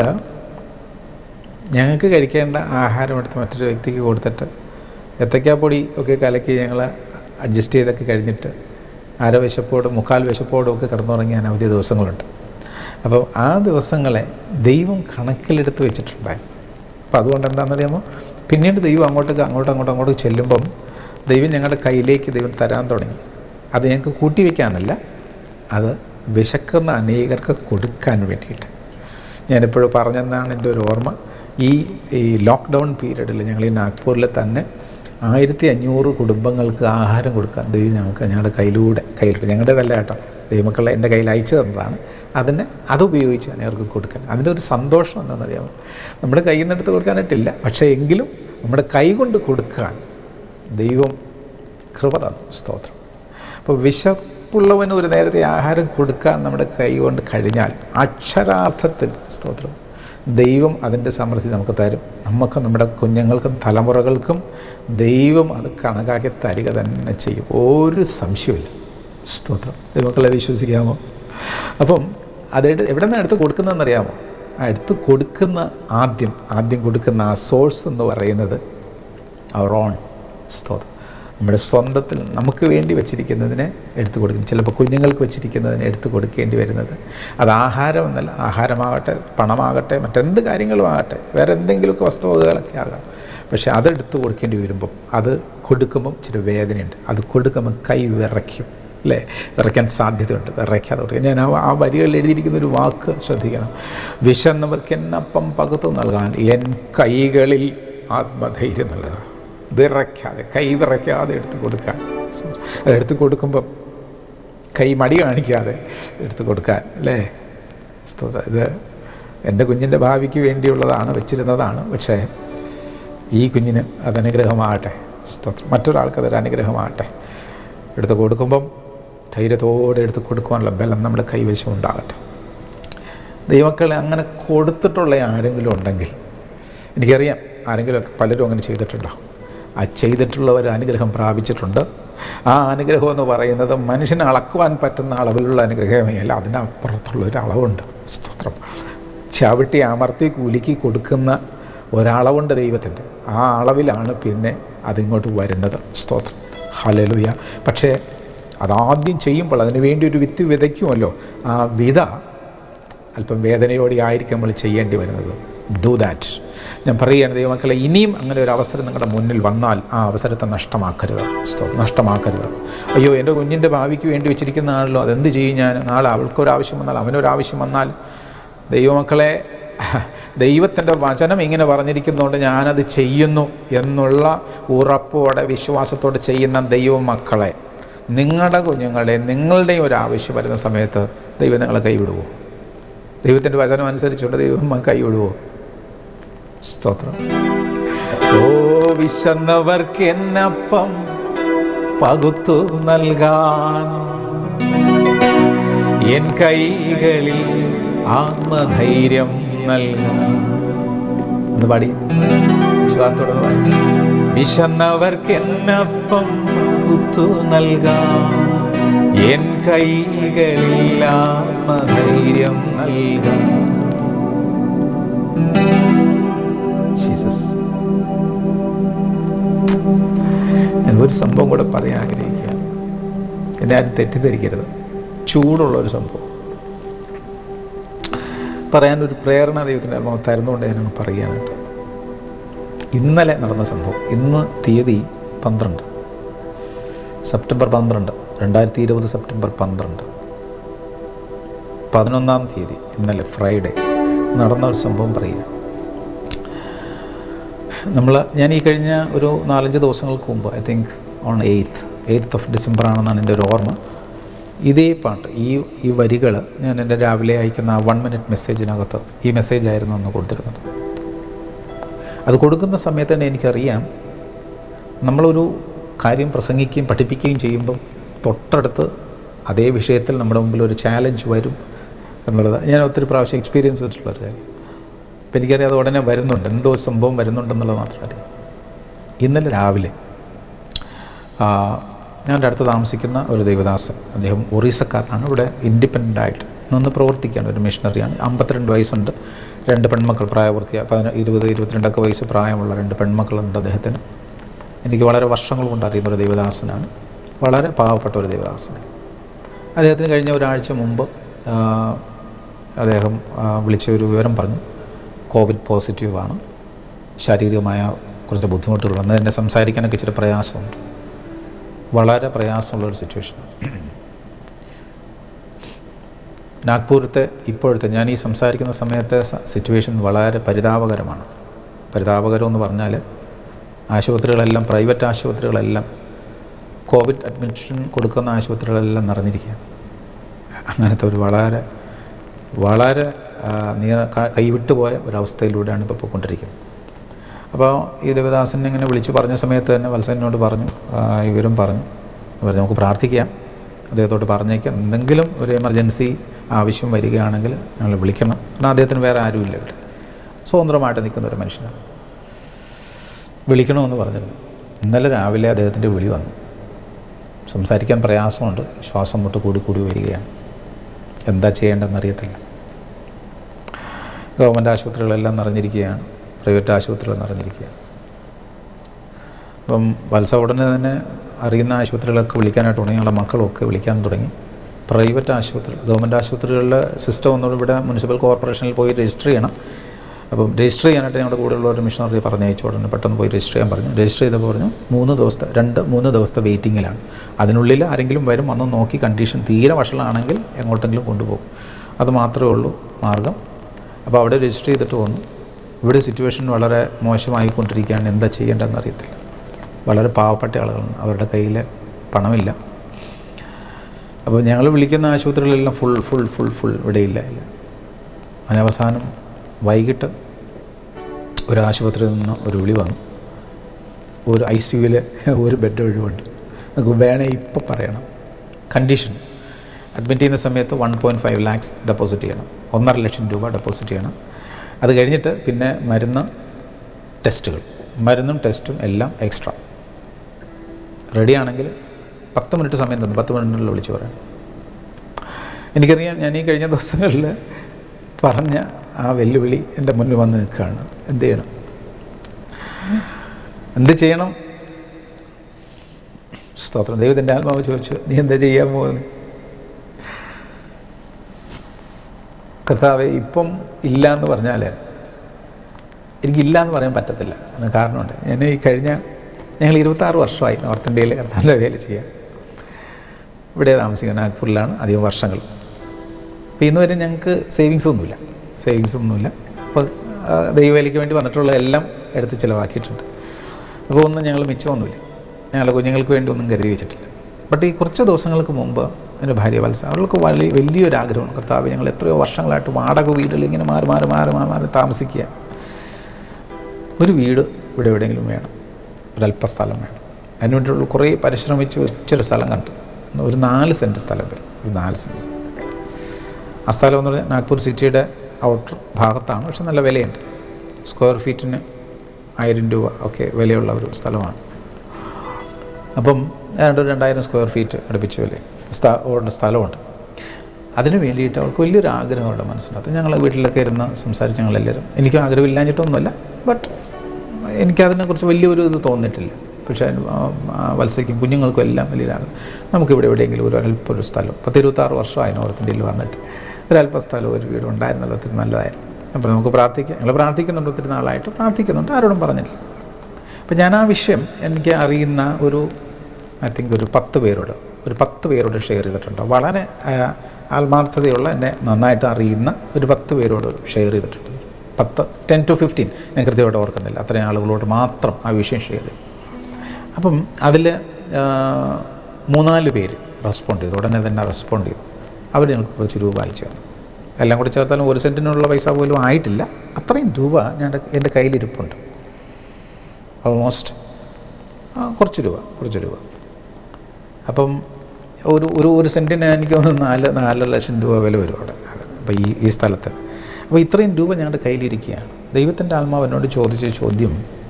ഞങ്ങൾക്ക് കഴിക്കേണ്ട ആഹാരം എടുത്ത് മറ്റൊരു വ്യക്തിക്ക് കൊടുത്തിട്ട് ഏത്തക്കാപ്പൊടി ഒക്കെ കലക്കി ഞങ്ങൾ അഡ്ജസ്റ്റ് ചെയ്തൊക്കെ കഴിഞ്ഞിട്ട് അര വിശപ്പോടും മുക്കാൽ വിശപ്പോടും ഒക്കെ കിടന്നുറങ്ങിയ അനവധി ദിവസങ്ങളുണ്ട് അപ്പോൾ ആ ദിവസങ്ങളെ ദൈവം കണക്കിലെടുത്ത് വെച്ചിട്ടുണ്ടായിരുന്നു അപ്പോൾ അതുകൊണ്ട് എന്താണെന്നറിയാമോ പിന്നീട് ദൈവം അങ്ങോട്ടേക്ക് അങ്ങോട്ടും അങ്ങോട്ടും അങ്ങോട്ട് ചെല്ലുമ്പം ദൈവം ഞങ്ങളുടെ കയ്യിലേക്ക് ദൈവം തരാൻ തുടങ്ങി അത് ഞങ്ങൾക്ക് കൂട്ടി വയ്ക്കാനല്ല അത് വിശക്കുന്ന അനേകർക്ക് കൊടുക്കാൻ വേണ്ടിയിട്ട് ഞാനിപ്പോഴും പറഞ്ഞെന്നാണ് എൻ്റെ ഒരു ഓർമ്മ ഈ ഈ ലോക്ക്ഡൗൺ പീരീഡിൽ ഞങ്ങൾ ഈ നാഗ്പൂരിൽ തന്നെ ആയിരത്തി അഞ്ഞൂറ് കുടുംബങ്ങൾക്ക് ആഹാരം കൊടുക്കാൻ ദൈവം ഞങ്ങൾക്ക് ഞങ്ങളുടെ കയ്യിലൂടെ കയ്യിലൂടെ ഞങ്ങളുടേതല്ല കേട്ടോ ദൈവമക്കളെ എൻ്റെ കയ്യിൽ അയച്ചു തന്നതാണ് അതിനെ അതുപയോഗിച്ച് അനേകർക്ക് കൊടുക്കാൻ അതിൻ്റെ ഒരു സന്തോഷം എന്താണെന്നറിയാമോ നമ്മുടെ കയ്യിൽ നിന്ന് എടുത്ത് കൊടുക്കാനായിട്ടില്ല പക്ഷേ എങ്കിലും നമ്മുടെ കൈ കൊണ്ട് കൊടുക്കാൻ ദൈവം കൃപ തന്നു സ്തോത്രം അപ്പോൾ വിശപ്പുള്ളവന് ഒരു നേരത്തെ ആഹാരം കൊടുക്കാൻ നമ്മുടെ കൈ കൊണ്ട് കഴിഞ്ഞാൽ അക്ഷരാർത്ഥത്തിൽ സ്തോത്രം ദൈവം അതിൻ്റെ സമൃദ്ധി നമുക്ക് തരും നമുക്കും നമ്മുടെ കുഞ്ഞുങ്ങൾക്കും തലമുറകൾക്കും ദൈവം അത് കണക്കാക്കി തരിക തന്നെ ചെയ്യും ഒരു സംശയമില്ല സ്തോത്രം ദൈവമക്കളെ വിശ്വസിക്കാമോ അപ്പം അത് എടു- എവിടെ നിന്നാണ് എടുത്ത് കൊടുക്കുന്നതെന്നറിയാമോ ആ എടുത്ത് കൊടുക്കുന്ന ആദ്യം ആദ്യം കൊടുക്കുന്ന ആ സോഴ്സ് എന്ന് പറയുന്നത് അവർ ഓൺ സ്തോത്രം നമ്മുടെ സ്വന്തത്തിൽ നമുക്ക് വേണ്ടി വെച്ചിരിക്കുന്നതിനെ എടുത്തു കൊടുക്കും ചിലപ്പോൾ കുഞ്ഞുങ്ങൾക്ക് വെച്ചിരിക്കുന്നതിനെ എടുത്തു കൊടുക്കേണ്ടി വരുന്നത് അത് ആഹാരമെന്നല്ല ആഹാരമാകട്ടെ പണമാകട്ടെ മറ്റെന്ത് കാര്യങ്ങളും ആകട്ടെ വേറെ എന്തെങ്കിലുമൊക്കെ വസ്തുവകകളൊക്കെ ആകാം പക്ഷേ അതെടുത്ത് കൊടുക്കേണ്ടി വരുമ്പം അത് കൊടുക്കുമ്പം ഇച്ചിരി വേദനയുണ്ട് അത് കൊടുക്കുമ്പം കൈ വിറയ്ക്കും അല്ലേ വിറയ്ക്കാൻ സാധ്യതയുണ്ട് വിറയ്ക്കാതെ കൊടുക്കുക ഞാൻ ആ ആ വരികളിൽ എഴുതിയിരിക്കുന്ന ഒരു വാക്ക് ശ്രദ്ധിക്കണം വിശന്നവർക്ക് എന്നപ്പം പകുത്തു നൽകാൻ എൻ കൈകളിൽ ആത്മധൈര്യം നൽകുക വിറയ്ക്കാതെ കൈ വിറയ്ക്കാതെ എടുത്ത് കൊടുക്കാൻ എടുത്ത് കൊടുക്കുമ്പം കൈ മടി കാണിക്കാതെ എടുത്ത് കൊടുക്കാൻ അല്ലേ സ്തോത്രം ഇത് എൻ്റെ കുഞ്ഞിൻ്റെ ഭാവിക്ക് വേണ്ടിയുള്ളതാണ് വെച്ചിരുന്നതാണ് പക്ഷേ ഈ കുഞ്ഞിന് അത് അനുഗ്രഹമാകട്ടെ സ്തോത്രം മറ്റൊരാൾക്ക് അതൊരു അനുഗ്രഹമാകട്ടെ എടുത്ത് കൊടുക്കുമ്പം ധൈര്യത്തോടെ എടുത്ത് കൊടുക്കുവാനുള്ള ബലം നമ്മുടെ കൈവശം ഉണ്ടാകട്ടെ ദൈവക്കളെ അങ്ങനെ കൊടുത്തിട്ടുള്ള ആരെങ്കിലും ഉണ്ടെങ്കിൽ എനിക്കറിയാം ആരെങ്കിലും ഒക്കെ പലരും അങ്ങനെ ചെയ്തിട്ടുണ്ടാവും ആ ചെയ്തിട്ടുള്ളവർ അനുഗ്രഹം പ്രാപിച്ചിട്ടുണ്ട് ആ അനുഗ്രഹം എന്ന് പറയുന്നത് മനുഷ്യനെ അളക്കുവാൻ പറ്റുന്ന അളവിലുള്ള അനുഗ്രഹമേ അല്ല അതിനപ്പുറത്തുള്ള ഒരു അളവുണ്ട് സ്തോത്രം ചവിട്ടി അമർത്തി കുലുക്കി കൊടുക്കുന്ന ഒരളവുണ്ട് ദൈവത്തിൻ്റെ ആ അളവിലാണ് പിന്നെ അതിങ്ങോട്ട് വരുന്നത് സ്തോത്രം ഹലലുയ പക്ഷേ അതാദ്യം ചെയ്യുമ്പോൾ അതിനു വേണ്ടി ഒരു വിത്ത് വിതയ്ക്കുമല്ലോ ആ വിത അല്പം വേദനയോടെ ആയിരിക്കും നമ്മൾ ചെയ്യേണ്ടി വരുന്നത് ഡു ദാറ്റ് ഞാൻ പറയുകയാണ് ദൈവമക്കളെ ഇനിയും അങ്ങനെ ഒരു അവസരം നിങ്ങളുടെ മുന്നിൽ വന്നാൽ ആ അവസരത്തെ നഷ്ടമാക്കരുത് സ്തോത്രം നഷ്ടമാക്കരുത് അയ്യോ എൻ്റെ കുഞ്ഞിൻ്റെ ഭാവിക്ക് വേണ്ടി വെച്ചിരിക്കുന്നതാണല്ലോ അതെന്ത് ചെയ്യും ഞാൻ നാളെ അവൾക്കൊരാവശ്യം വന്നാൽ അവനൊരാവശ്യം വന്നാൽ ദൈവമക്കളെ ദൈവത്തിൻ്റെ വചനം ഇങ്ങനെ പറഞ്ഞിരിക്കുന്നതുകൊണ്ട് ഞാനത് ചെയ്യുന്നു എന്നുള്ള ഉറപ്പോടെ വിശ്വാസത്തോടെ ചെയ്യുന്ന ദൈവമക്കളെ നിങ്ങളുടെ കുഞ്ഞുങ്ങളെ നിങ്ങളുടെയും ഒരു ആവശ്യം വരുന്ന സമയത്ത് ദൈവം നിങ്ങളെ കൈവിടുവോ ദൈവത്തിൻ്റെ വചനം അനുസരിച്ചുകൊണ്ട് ദൈവം കൈവിടുവോ സ്തോത്രം ഓ വിശന്നവർക്ക് എന്നപ്പം പകുത്തു നൽകാൻ എൻ കൈകളിൽ ആത്മധൈര്യം നൽകാൻ ഒന്ന് പാടി വിശ്വാസത്തോടെ ഒന്ന് പാടി വിശന്നവർക്ക് എന്നപ്പം പകുത്തു നൽകാൻ എൻ കൈകളിൽ ആത്മധൈര്യം നൽകാൻ ജീസസ് ഞാൻ ഒരു സംഭവം കൂടെ പറയാൻ ആഗ്രഹിക്കുകയാണ് എന്നെ ആരും തെറ്റിദ്ധരിക്കരുത് ചൂടുള്ള ഒരു സംഭവം പറയാനൊരു പ്രേരണ ദൈവത്തിൻ്റെ ആത്മാവ് തരുന്നതുകൊണ്ട് ഞാനങ്ങ് പറയുകയാണ് കേട്ടോ ഇന്നലെ നടന്ന സംഭവം ഇന്ന് തീയതി പന്ത്രണ്ട് സെപ്റ്റംബർ പന്ത്രണ്ട് രണ്ടായിരത്തി ഇരുപത് സെപ്റ്റംബർ പന്ത്രണ്ട് പതിനൊന്നാം തീയതി ഇന്നലെ ഫ്രൈഡേ നടന്ന ഒരു സംഭവം പറയുക നമ്മൾ ഞാൻ ഈ കഴിഞ്ഞ ഒരു നാലഞ്ച് ദിവസങ്ങൾക്ക് മുമ്പ് I think on eighth eighth of December ആണെന്നാണ് എൻ്റെ ഒരു ഓർമ്മ ഇതേ പാട്ട് ഈ ഈ വരികൾ ഞാൻ എൻ്റെ രാവിലെ അയക്കുന്ന ആ വൺ മിനിറ്റ് മെസ്സേജിനകത്ത് ഈ മെസ്സേജായിരുന്നു അന്ന് കൊടുത്തിരുന്നത് അത് കൊടുക്കുന്ന സമയത്ത് തന്നെ എനിക്കറിയാം നമ്മളൊരു കാര്യം പ്രസംഗിക്കുകയും പഠിപ്പിക്കുകയും ചെയ്യുമ്പം തൊട്ടടുത്ത് അതേ വിഷയത്തിൽ നമ്മുടെ മുമ്പിൽ ഒരു ചാലഞ്ച് വരും എന്നുള്ളത് ഞാൻ ഒത്തിരി പ്രാവശ്യം എക്സ്പീരിയൻസ് ചെയ്തിട്ടുള്ളൊരു കാര്യം അപ്പം എനിക്കറിയാം അത് ഉടനെ വരുന്നുണ്ട് എന്തോ സംഭവം വരുന്നുണ്ടെന്നുള്ളത് മാത്രം അറിയാം ഇന്നലെ രാവിലെ ആ, ഞാൻ എൻ്റെ അടുത്ത് താമസിക്കുന്ന ഒരു ദേവദാസൻ അദ്ദേഹം ഒറീസക്കാരനാണ് ഇവിടെ ഇൻഡിപെൻഡൻ്റ് ആയിട്ട് നിന്ന് പ്രവർത്തിക്കുകയാണ് ഒരു മിഷണറിയാണ് അമ്പത്തിരണ്ട് വയസ്സുണ്ട് രണ്ട് പെൺമക്കൾ പ്രായപൂർത്തിയ പതിന ഇരുപത് ഇരുപത്തിരണ്ടൊക്കെ വയസ്സ് പ്രായമുള്ള രണ്ട് പെൺമക്കളുണ്ട് അദ്ദേഹത്തിന് എനിക്ക് വളരെ വർഷങ്ങൾ കൊണ്ട് അറിയുന്ന ഒരു ദേവദാസനാണ് വളരെ പാവപ്പെട്ട ഒരു ദേവദാസനാണ് അദ്ദേഹത്തിന് കഴിഞ്ഞ ഒരാഴ്ച മുമ്പ് ആ, അദ്ദേഹം ആ, വിളിച്ച ഒരു വിവരം പറഞ്ഞു കോവിഡ് പോസിറ്റീവാണ് ശാരീരികമായ കുറച്ച് ബുദ്ധിമുട്ടുകൾ അന്ന് തന്നെ സംസാരിക്കാനൊക്കെ ഇച്ചിരി പ്രയാസമുണ്ട് വളരെ പ്രയാസമുള്ള ഒരു സിറ്റുവേഷൻ നാഗ്പൂരത്തെ ഇപ്പോഴത്തെ ഞാൻ ഈ സംസാരിക്കുന്ന സമയത്തെ സിറ്റുവേഷൻ വളരെ പരിതാപകരമാണ് പരിതാപകരം എന്ന് പറഞ്ഞാൽ ആശുപത്രികളെല്ലാം പ്രൈവറ്റ് ആശുപത്രികളെല്ലാം കോവിഡ് അഡ്മിഷൻ കൊടുക്കുന്ന ആശുപത്രികളെല്ലാം നിറഞ്ഞിരിക്കുകയാണ് അങ്ങനത്തെ ഒരു വളരെ വളരെ ആ, നിയ ക- കൈവിട്ടുപോയ ഒരവസ്ഥയിലൂടെയാണ് ഇപ്പോൾ പോയിക്കൊണ്ടിരിക്കുന്നത് അപ്പോൾ ഈ ദേവദാസൻ ഇങ്ങനെ വിളിച്ചു പറഞ്ഞ സമയത്ത് തന്നെ വത്സനോട് പറഞ്ഞു ആ, ഇവരും പറഞ്ഞു പറഞ്ഞു നമുക്ക് പ്രാർത്ഥിക്കാം അദ്ദേഹത്തോട് പറഞ്ഞേക്കാം എന്തെങ്കിലും ഒരു എമർജൻസി ആവശ്യം വരികയാണെങ്കിൽ ഞങ്ങൾ വിളിക്കണം കാരണം അദ്ദേഹത്തിന് വേറെ ആരുമില്ല ഇവിടെ സ്വതന്ത്രമായിട്ട് നിൽക്കുന്ന ഒരു മനുഷ്യനാണ് വിളിക്കണമെന്ന് പറഞ്ഞിരുന്നു ഇന്നലെ രാവിലെ അദ്ദേഹത്തിൻ്റെ വിളി വന്നു സംസാരിക്കാൻ പ്രയാസമുണ്ട് ശ്വാസം മുട്ട് കൂടി കൂടി വരികയാണ് എന്താ ചെയ്യേണ്ടതെന്ന് അറിയത്തില്ല ഗവൺമെൻറ് ആശുപത്രികളെല്ലാം നിറഞ്ഞിരിക്കുകയാണ് പ്രൈവറ്റ് ആശുപത്രികൾ നിറഞ്ഞിരിക്കുകയാണ് അപ്പം വത്സ ഉടനെ തന്നെ അറിയുന്ന ആശുപത്രികളൊക്കെ വിളിക്കാനായിട്ട് തുടങ്ങി ഞങ്ങളുടെ മക്കളൊക്കെ വിളിക്കാൻ തുടങ്ങി പ്രൈവറ്റ് ആശുപത്രി ഗവൺമെൻറ് ആശുപത്രികളിലെ സിസ്റ്റം ഒന്നുകൂടി ഇവിടെ മുനിസിപ്പൽ കോർപ്പറേഷനിൽ പോയി രജിസ്റ്റർ ചെയ്യണം അപ്പം രജിസ്റ്റർ ചെയ്യാനായിട്ട് ഞങ്ങളുടെ കൂടെയുള്ള ഒരു മിഷണറി പറഞ്ഞയച്ചു ഉടനെ പെട്ടെന്ന് പോയി രജിസ്റ്റർ ചെയ്യാൻ പറഞ്ഞു രജിസ്റ്റർ ചെയ്തപ്പോൾ പറഞ്ഞു മൂന്ന് ദിവസത്തെ രണ്ട് മൂന്ന് ദിവസത്തെ വെയിറ്റിങ്ങിലാണ് അതിനുള്ളിൽ ആരെങ്കിലും വരും വന്ന് നോക്കി കണ്ടീഷൻ തീരെ വഷളാണെങ്കിൽ എങ്ങോട്ടെങ്കിലും കൊണ്ടുപോകും അത് മാത്രമേ ഉള്ളൂ മാർഗം അപ്പോൾ അവിടെ രജിസ്റ്റർ ചെയ്തിട്ട് വന്നു ഇവിടെ സിറ്റുവേഷൻ വളരെ മോശമായിക്കൊണ്ടിരിക്കുകയാണ് എന്താ ചെയ്യേണ്ടതെന്ന് അറിയത്തില്ല വളരെ പാവപ്പെട്ട ആളുകളാണ് അവരുടെ കയ്യിൽ പണമില്ല അപ്പോൾ ഞങ്ങൾ വിളിക്കുന്ന ആശുപത്രികളെല്ലാം ഫുൾ ഫുൾ ഫുൾ ഫുൾ ഇവിടെ ഇല്ല ഇല്ല അങ്ങനെ അവസാനം വൈകിട്ട് ഒരു ആശുപത്രിയിൽ നിന്ന് ഒരു വിളി വന്നു ഒരു ഐ സി യുവിൽ ഒരു ബെഡ് ഒഴിവുണ്ട് നമുക്ക് വേണേ ഇപ്പം പറയണം കണ്ടീഷൻ അഡ്മിറ്റ് ചെയ്യുന്ന സമയത്ത് one point five lakhs deposit ചെയ്യണം ഒന്നര ലക്ഷം രൂപ ഡെപ്പോസിറ്റ് ചെയ്യണം അത് കഴിഞ്ഞിട്ട് പിന്നെ മരുന്ന് ടെസ്റ്റുകൾ മരുന്നും ടെസ്റ്റും എല്ലാം എക്സ്ട്രാ റെഡിയാണെങ്കിൽ പത്ത് മിനിറ്റ് സമയം തന്നു പത്ത് മിനിറ്റിനുള്ളിൽ വിളിച്ച് പറയാം എനിക്കറിയാം ഞാൻ ഈ കഴിഞ്ഞ ദിവസങ്ങളിൽ പറഞ്ഞ ആ വെല്ലുവിളി എൻ്റെ മുന്നിൽ വന്ന് നിൽക്കുകയാണ് എന്ത് ചെയ്യണം എന്ത് ചെയ്യണം സ്തോത്രം ദൈവത്തിൻ്റെ ആത്മാവ് ചോദിച്ചു നീ എന്താ ചെയ്യാൻ പോകുന്നത് കർത്താവ് ഇപ്പം ഇല്ല എന്ന് പറഞ്ഞാൽ എനിക്കില്ല എന്ന് പറയാൻ പറ്റത്തില്ല അതിന് കാരണമുണ്ട് ഞാൻ ഈ കഴിഞ്ഞ ഞങ്ങൾ ഇരുപത്താറ് വർഷമായി നോർത്ത് ഇന്ത്യയിൽ കർത്താവിൻ്റെ വേല ചെയ്യാൻ ഇവിടെ താമസിക്കുന്നത് നാഗ്പൂരിലാണ് അധികം വർഷങ്ങൾ അപ്പോൾ ഇന്ന് വരെ ഞങ്ങൾക്ക് സേവിങ്സ് ഒന്നുമില്ല സേവിങ്സ് ഒന്നുമില്ല അപ്പോൾ ദൈവവേലയ്ക്ക് വേണ്ടി വന്നിട്ടുള്ള എല്ലാം എടുത്ത് ചിലവാക്കിയിട്ടുണ്ട് അപ്പോൾ ഒന്നും ഞങ്ങൾ മിച്ചമൊന്നുമില്ല ഞങ്ങളുടെ കുഞ്ഞുങ്ങൾക്ക് വേണ്ടി ഒന്നും കരുതി വെച്ചിട്ടില്ല ബട്ട് ഈ കുറച്ച് ദിവസങ്ങൾക്ക് മുമ്പ് എൻ്റെ ഭാര്യ വത്സ അവൾക്ക് വലിയ വലിയൊരു ആഗ്രഹമാണ് കർത്താവ് ഞങ്ങൾ എത്രയോ വർഷങ്ങളായിട്ട് വാടക വീടുകളിൽ ഇങ്ങനെ മാറി മാറി മാറി മാറി മാറി താമസിക്കുക ഒരു വീട് ഇവിടെ എവിടെയെങ്കിലും വേണം ഒരല്പ സ്ഥലം വേണം അതിനുവേണ്ടിയുള്ള കുറേ പരിശ്രമിച്ച് ഒറ്റൊരു സ്ഥലം കണ്ടു ഒരു നാല് സെൻറ്റ് സ്ഥലം വരും ഒരു നാല് സെൻറ്റ് ആ സ്ഥലം എന്ന് പറഞ്ഞാൽ നാഗ്പൂർ സിറ്റിയുടെ ഔട്ടർ ഭാഗത്താണ് പക്ഷെ നല്ല വിലയുണ്ട് സ്ക്വയർ ഫീറ്റിന് ആയിരം രൂപ ഒക്കെ വിലയുള്ള ഒരു സ്ഥലമാണ് അപ്പം ഏതാണ്ട് ഒരു രണ്ടായിരം സ്ക്വയർ ഫീറ്റ് അടുപ്പിച്ച് വില സ്ഥ ഉള്ള സ്ഥലമുണ്ട് അതിന് വേണ്ടിയിട്ട് അവൾക്ക് വലിയൊരു ആഗ്രഹം അവരുടെ മനസ്സിനകത്ത് ഞങ്ങൾ വീട്ടിലൊക്കെ ഇരുന്ന് സംസാരിച്ച് ഞങ്ങളെല്ലാവരും എനിക്കും ആഗ്രഹമില്ലാഞ്ഞിട്ടൊന്നുമല്ല ബട്ട് എനിക്കതിനെക്കുറിച്ച് വലിയൊരു ഇത് തോന്നിയിട്ടില്ല പക്ഷേ വത്സയ്ക്കും കുഞ്ഞുങ്ങൾക്കും എല്ലാം വലിയൊരു ആഗ്രഹം നമുക്കിവിടെ എവിടെയെങ്കിലും ഒരു അല്പം ഒരു സ്ഥലം പത്ത് ഇരുപത്താറ് വർഷമായി നോർത്ത് ഇന്ത്യയിൽ വന്നിട്ട് ഒരല്പ സ്ഥലം ഒരു വീട് ഉണ്ടായിരുന്നല്ലോ ഒത്തിരി നല്ലതായിരുന്നു അപ്പോൾ നമുക്ക് പ്രാർത്ഥിക്കാം ഞങ്ങൾ പ്രാർത്ഥിക്കുന്നുണ്ട് ഒത്തിരി നാളായിട്ട് പ്രാർത്ഥിക്കുന്നുണ്ട് ആരോടും പറഞ്ഞില്ല അപ്പം ഞാൻ ആ വിഷയം എനിക്ക് അറിയുന്ന ഒരു ഐ തിങ്ക് ഒരു പത്ത് പേരോട് ഒരു പത്ത് പേരോട് ഷെയർ ചെയ്തിട്ടുണ്ട് വളരെ ആ, ആത്മാർത്ഥതയുള്ള എന്നെ നന്നായിട്ട് അറിയുന്ന ഒരു പത്ത് പേരോട് ഷെയർ ചെയ്തിട്ടുണ്ട് പത്ത് ടെൻ ടു ഫിഫ്റ്റീൻ ഞാൻ കൃത്യമായിട്ട് ഓർക്കുന്നില്ല അത്രയും ആളുകളോട് മാത്രം ആ വിഷയം ഷെയർ ചെയ്തു അപ്പം അതിൽ മൂന്നാല് പേര് റെസ്പോണ്ട് ചെയ്തു ഉടനെ തന്നെ റെസ്പോണ്ട് ചെയ്തു അവർ ഞങ്ങൾക്ക് കുറച്ച് രൂപ അയച്ചു തന്നു എല്ലാം കൂടി ചേർത്താലും ഒരു സെൻറ്റിനുള്ള പൈസ പോലും ആയിട്ടില്ല അത്രയും രൂപ ഞാൻ എൻ്റെ കയ്യിലിരിപ്പുണ്ട് ഓൾമോസ്റ്റ് കുറച്ച് രൂപ കുറച്ച് രൂപ അപ്പം ഒരു ഒരു ഒരു സെൻറ്റിന് എനിക്ക് തോന്നുന്നു നാല് നാലര ലക്ഷം രൂപ വില വരും അവിടെ അപ്പോൾ ഈ ഈ സ്ഥലത്ത് അപ്പോൾ ഇത്രയും രൂപ ഞങ്ങളുടെ കയ്യിലിരിക്കുകയാണ് ദൈവത്തിൻ്റെ ആത്മാവ് എന്നോട് ചോദിച്ച ചോദ്യം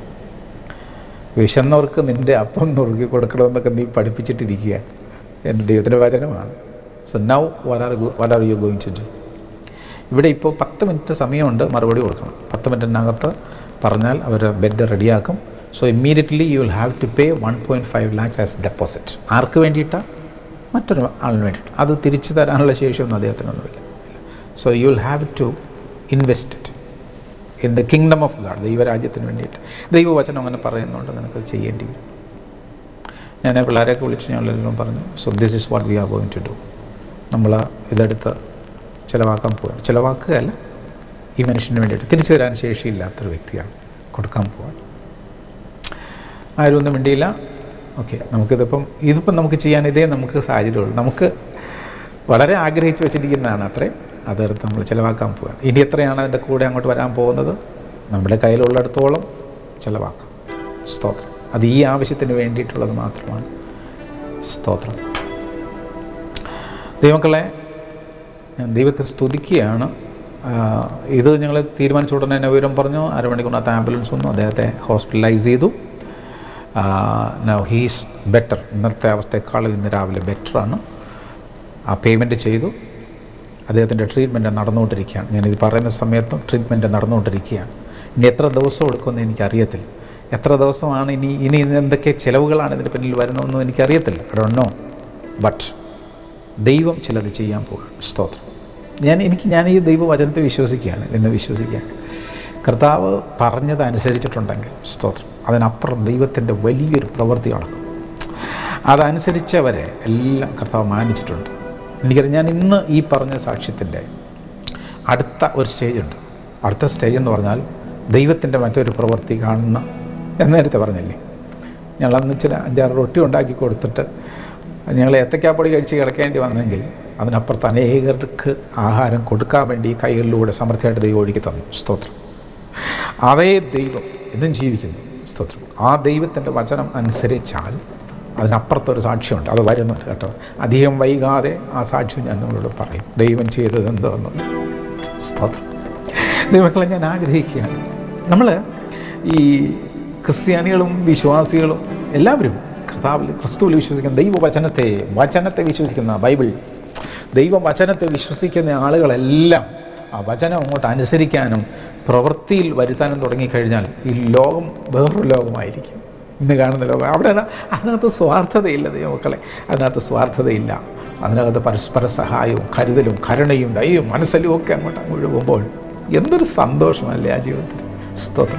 വിശന്നവർക്ക് നിൻ്റെ അപ്പം നുറുക്കി കൊടുക്കണമെന്നൊക്കെ നീ പഠിപ്പിച്ചിട്ടിരിക്കുകയാണ് എൻ്റെ ദൈവത്തിൻ്റെ വചനമാണ് so now what are what are you going to do ഇവിടെ ഇപ്പോൾ പത്ത് മിനിറ്റ് സമയമുണ്ട് മറുപടി കൊടുക്കണം പത്ത് മിനിറ്റിനകത്ത് പറഞ്ഞാൽ അവർ ബെഡ് റെഡിയാക്കും so immediately you will have to pay one point five lakhs as deposit ആർക്ക് വേണ്ടിയിട്ടാണ് മറ്റൊരു ആളിന് വേണ്ടിയിട്ട് അത് തിരിച്ചു തരാനുള്ള ശേഷിയൊന്നും അദ്ദേഹത്തിനൊന്നുമില്ല so you will have to invest it in the kingdom of God ദൈവരാജ്യത്തിന് വേണ്ടിയിട്ട് ദൈവവചനം അങ്ങനെ പറയുന്നുണ്ട് നിനക്കത് ചെയ്യേണ്ടി വരും ഞാൻ പിള്ളേരെയൊക്കെ വിളിച്ച് ഞങ്ങളെല്ലാം പറഞ്ഞു so this is what we are going to do നമ്മൾ ഇതെടുത്ത് ചിലവാക്കാൻ പോവുകയാണ് ചിലവാക്കുകയല്ല ഈ മനുഷ്യന് വേണ്ടിയിട്ട് തിരിച്ചു തരാൻ ശേഷിയില്ലാത്തൊരു വ്യക്തിയാണ് കൊടുക്കാൻ പോവാണ് ആരും ഒന്നും മിണ്ടിയില്ല ഓക്കെ നമുക്കിതിപ്പം ഇതിപ്പം നമുക്ക് ചെയ്യാൻ ഇതേ നമുക്ക് സാഹചര്യമുള്ളൂ നമുക്ക് വളരെ ആഗ്രഹിച്ച് വെച്ചിരിക്കുന്നതാണ് അത്രയും അതെടുത്ത് നമ്മൾ ചിലവാക്കാൻ പോവുകയാണ് ഇനി എത്രയാണ് അതിൻ്റെ കൂടെ അങ്ങോട്ട് വരാൻ പോകുന്നത് നമ്മുടെ കയ്യിലുള്ളിടത്തോളം ചിലവാക്കാം സ്തോത്രം അത് ഈ ആവശ്യത്തിന് വേണ്ടിയിട്ടുള്ളത് മാത്രമാണ് സ്തോത്രം ദൈവങ്ങളെ ഞാൻ ദൈവത്തെ സ്തുതിക്കുകയാണ് ആ, ഇത് ഞങ്ങൾ തീരുമാനിച്ച ഉടനെ തന്നെ വിവരം പറഞ്ഞു അരമണിക്കൂറിനകത്ത് ആംബുലൻസ് വന്നു അദ്ദേഹത്തെ ഹോസ്പിറ്റലൈസ് ചെയ്തു നൗ ഹീസ് ബെറ്റർ ഇന്നത്തെ അവസ്ഥയെക്കാളും ഇന്ന് രാവിലെ ബെറ്ററാണ് ആ പേയ്മെൻറ്റ് ചെയ്തു അദ്ദേഹത്തിൻ്റെ ട്രീറ്റ്മെൻറ്റ് നടന്നുകൊണ്ടിരിക്കുകയാണ് ഞാനിത് പറയുന്ന സമയത്തും ട്രീറ്റ്മെൻറ്റ് നടന്നുകൊണ്ടിരിക്കുകയാണ് ഇനി എത്ര ദിവസം എടുക്കുമെന്ന് എനിക്കറിയത്തില്ല എത്ര ദിവസമാണ് ഇനി ഇനി എന്തൊക്കെ ചിലവുകളാണ് ഇതിന് പിന്നിൽ വരുന്നതെന്നും എനിക്കറിയത്തില്ല അടൊന്നോ ബട്ട് ദൈവം ചിലത് ചെയ്യാൻ പോകും സ്തോത്രം ഞാൻ എനിക്ക് ഞാൻ ഈ ദൈവവചനത്തെ വിശ്വസിക്കുകയാണ് ഇതിനെ വിശ്വസിക്കാൻ കർത്താവ് പറഞ്ഞത് അനുസരിച്ചിട്ടുണ്ടെങ്കിൽ സ്തോത്രം അതിനപ്പുറം ദൈവത്തിൻ്റെ വലിയൊരു പ്രവൃത്തി നടക്കും അതനുസരിച്ചവരെ എല്ലാം കർത്താവ് മാനിച്ചിട്ടുണ്ട് എനിക്കറിയാം ഞാൻ ഇന്ന് ഈ പറഞ്ഞ സാക്ഷ്യത്തിൻ്റെ അടുത്ത ഒരു സ്റ്റേജ് ഉണ്ട് അടുത്ത സ്റ്റേജ് എന്ന് പറഞ്ഞാൽ ദൈവത്തിൻ്റെ മറ്റൊരു പ്രവൃത്തി കാണുന്ന എന്ന് നേരത്തെ പറഞ്ഞില്ലേ ഞങ്ങൾ അന്ന് ഇച്ചിരി അഞ്ചാറ് റൊട്ടി ഉണ്ടാക്കി കൊടുത്തിട്ട് ഞങ്ങൾ ഏത്തക്കാപ്പൊടി കഴിച്ച് കിടക്കേണ്ടി വന്നെങ്കിൽ അതിനപ്പുറത്ത് അനേകർക്ക് ആഹാരം കൊടുക്കാൻ വേണ്ടി ഈ കൈകളിലൂടെ സമൃദ്ധിയായിട്ട് ദൈവം ഒഴുകി തന്നു സ്തോത്രം അതേ ദൈവം ഇതും ജീവിക്കുന്നു സ്തോത്രം ആ ദൈവത്തിൻ്റെ വചനം അനുസരിച്ചാൽ അതിനപ്പുറത്തൊരു സാക്ഷ്യമുണ്ട് അത് വരുന്നുണ്ട് കേട്ടോ അധികം വൈകാതെ ആ സാക്ഷ്യം ഞാൻ നിങ്ങളോട് പറയും ദൈവം ചെയ്തത് എന്തോന്നുള്ളത് സ്തോത്രം ദൈവങ്ങളെ ഞാൻ ആഗ്രഹിക്കുകയാണ് നമ്മൾ ഈ ക്രിസ്ത്യാനികളും വിശ്വാസികളും എല്ലാവരും കർത്താവിൽ ക്രിസ്തുവിൽ വിശ്വസിക്കുന്ന ദൈവവചനത്തെ വചനത്തെ വിശ്വസിക്കുന്ന ബൈബിൾ ദൈവവചനത്തെ വിശ്വസിക്കുന്ന ആളുകളെല്ലാം ആ വചനം അങ്ങോട്ട് അനുസരിക്കാനും പ്രവൃത്തിയിൽ വരുത്താനും തുടങ്ങിക്കഴിഞ്ഞാൽ ഈ ലോകം വേറൊരു ലോകമായിരിക്കും ഇന്ന് കാണുന്ന ലോകം അവിടെ അതിനകത്ത് സ്വാർത്ഥതയില്ല ദൈവമക്കളെ അതിനകത്ത് സ്വാർത്ഥതയില്ല അതിനകത്ത് പരസ്പര സഹായവും കരുതലും കരുണയും ദയവും മനസ്സിലും ഒക്കെ അങ്ങോട്ട് ഒഴുകുമ്പോൾ എന്തൊരു സന്തോഷമല്ലേ ആ ജീവിതത്തിൽ സ്തോത്രം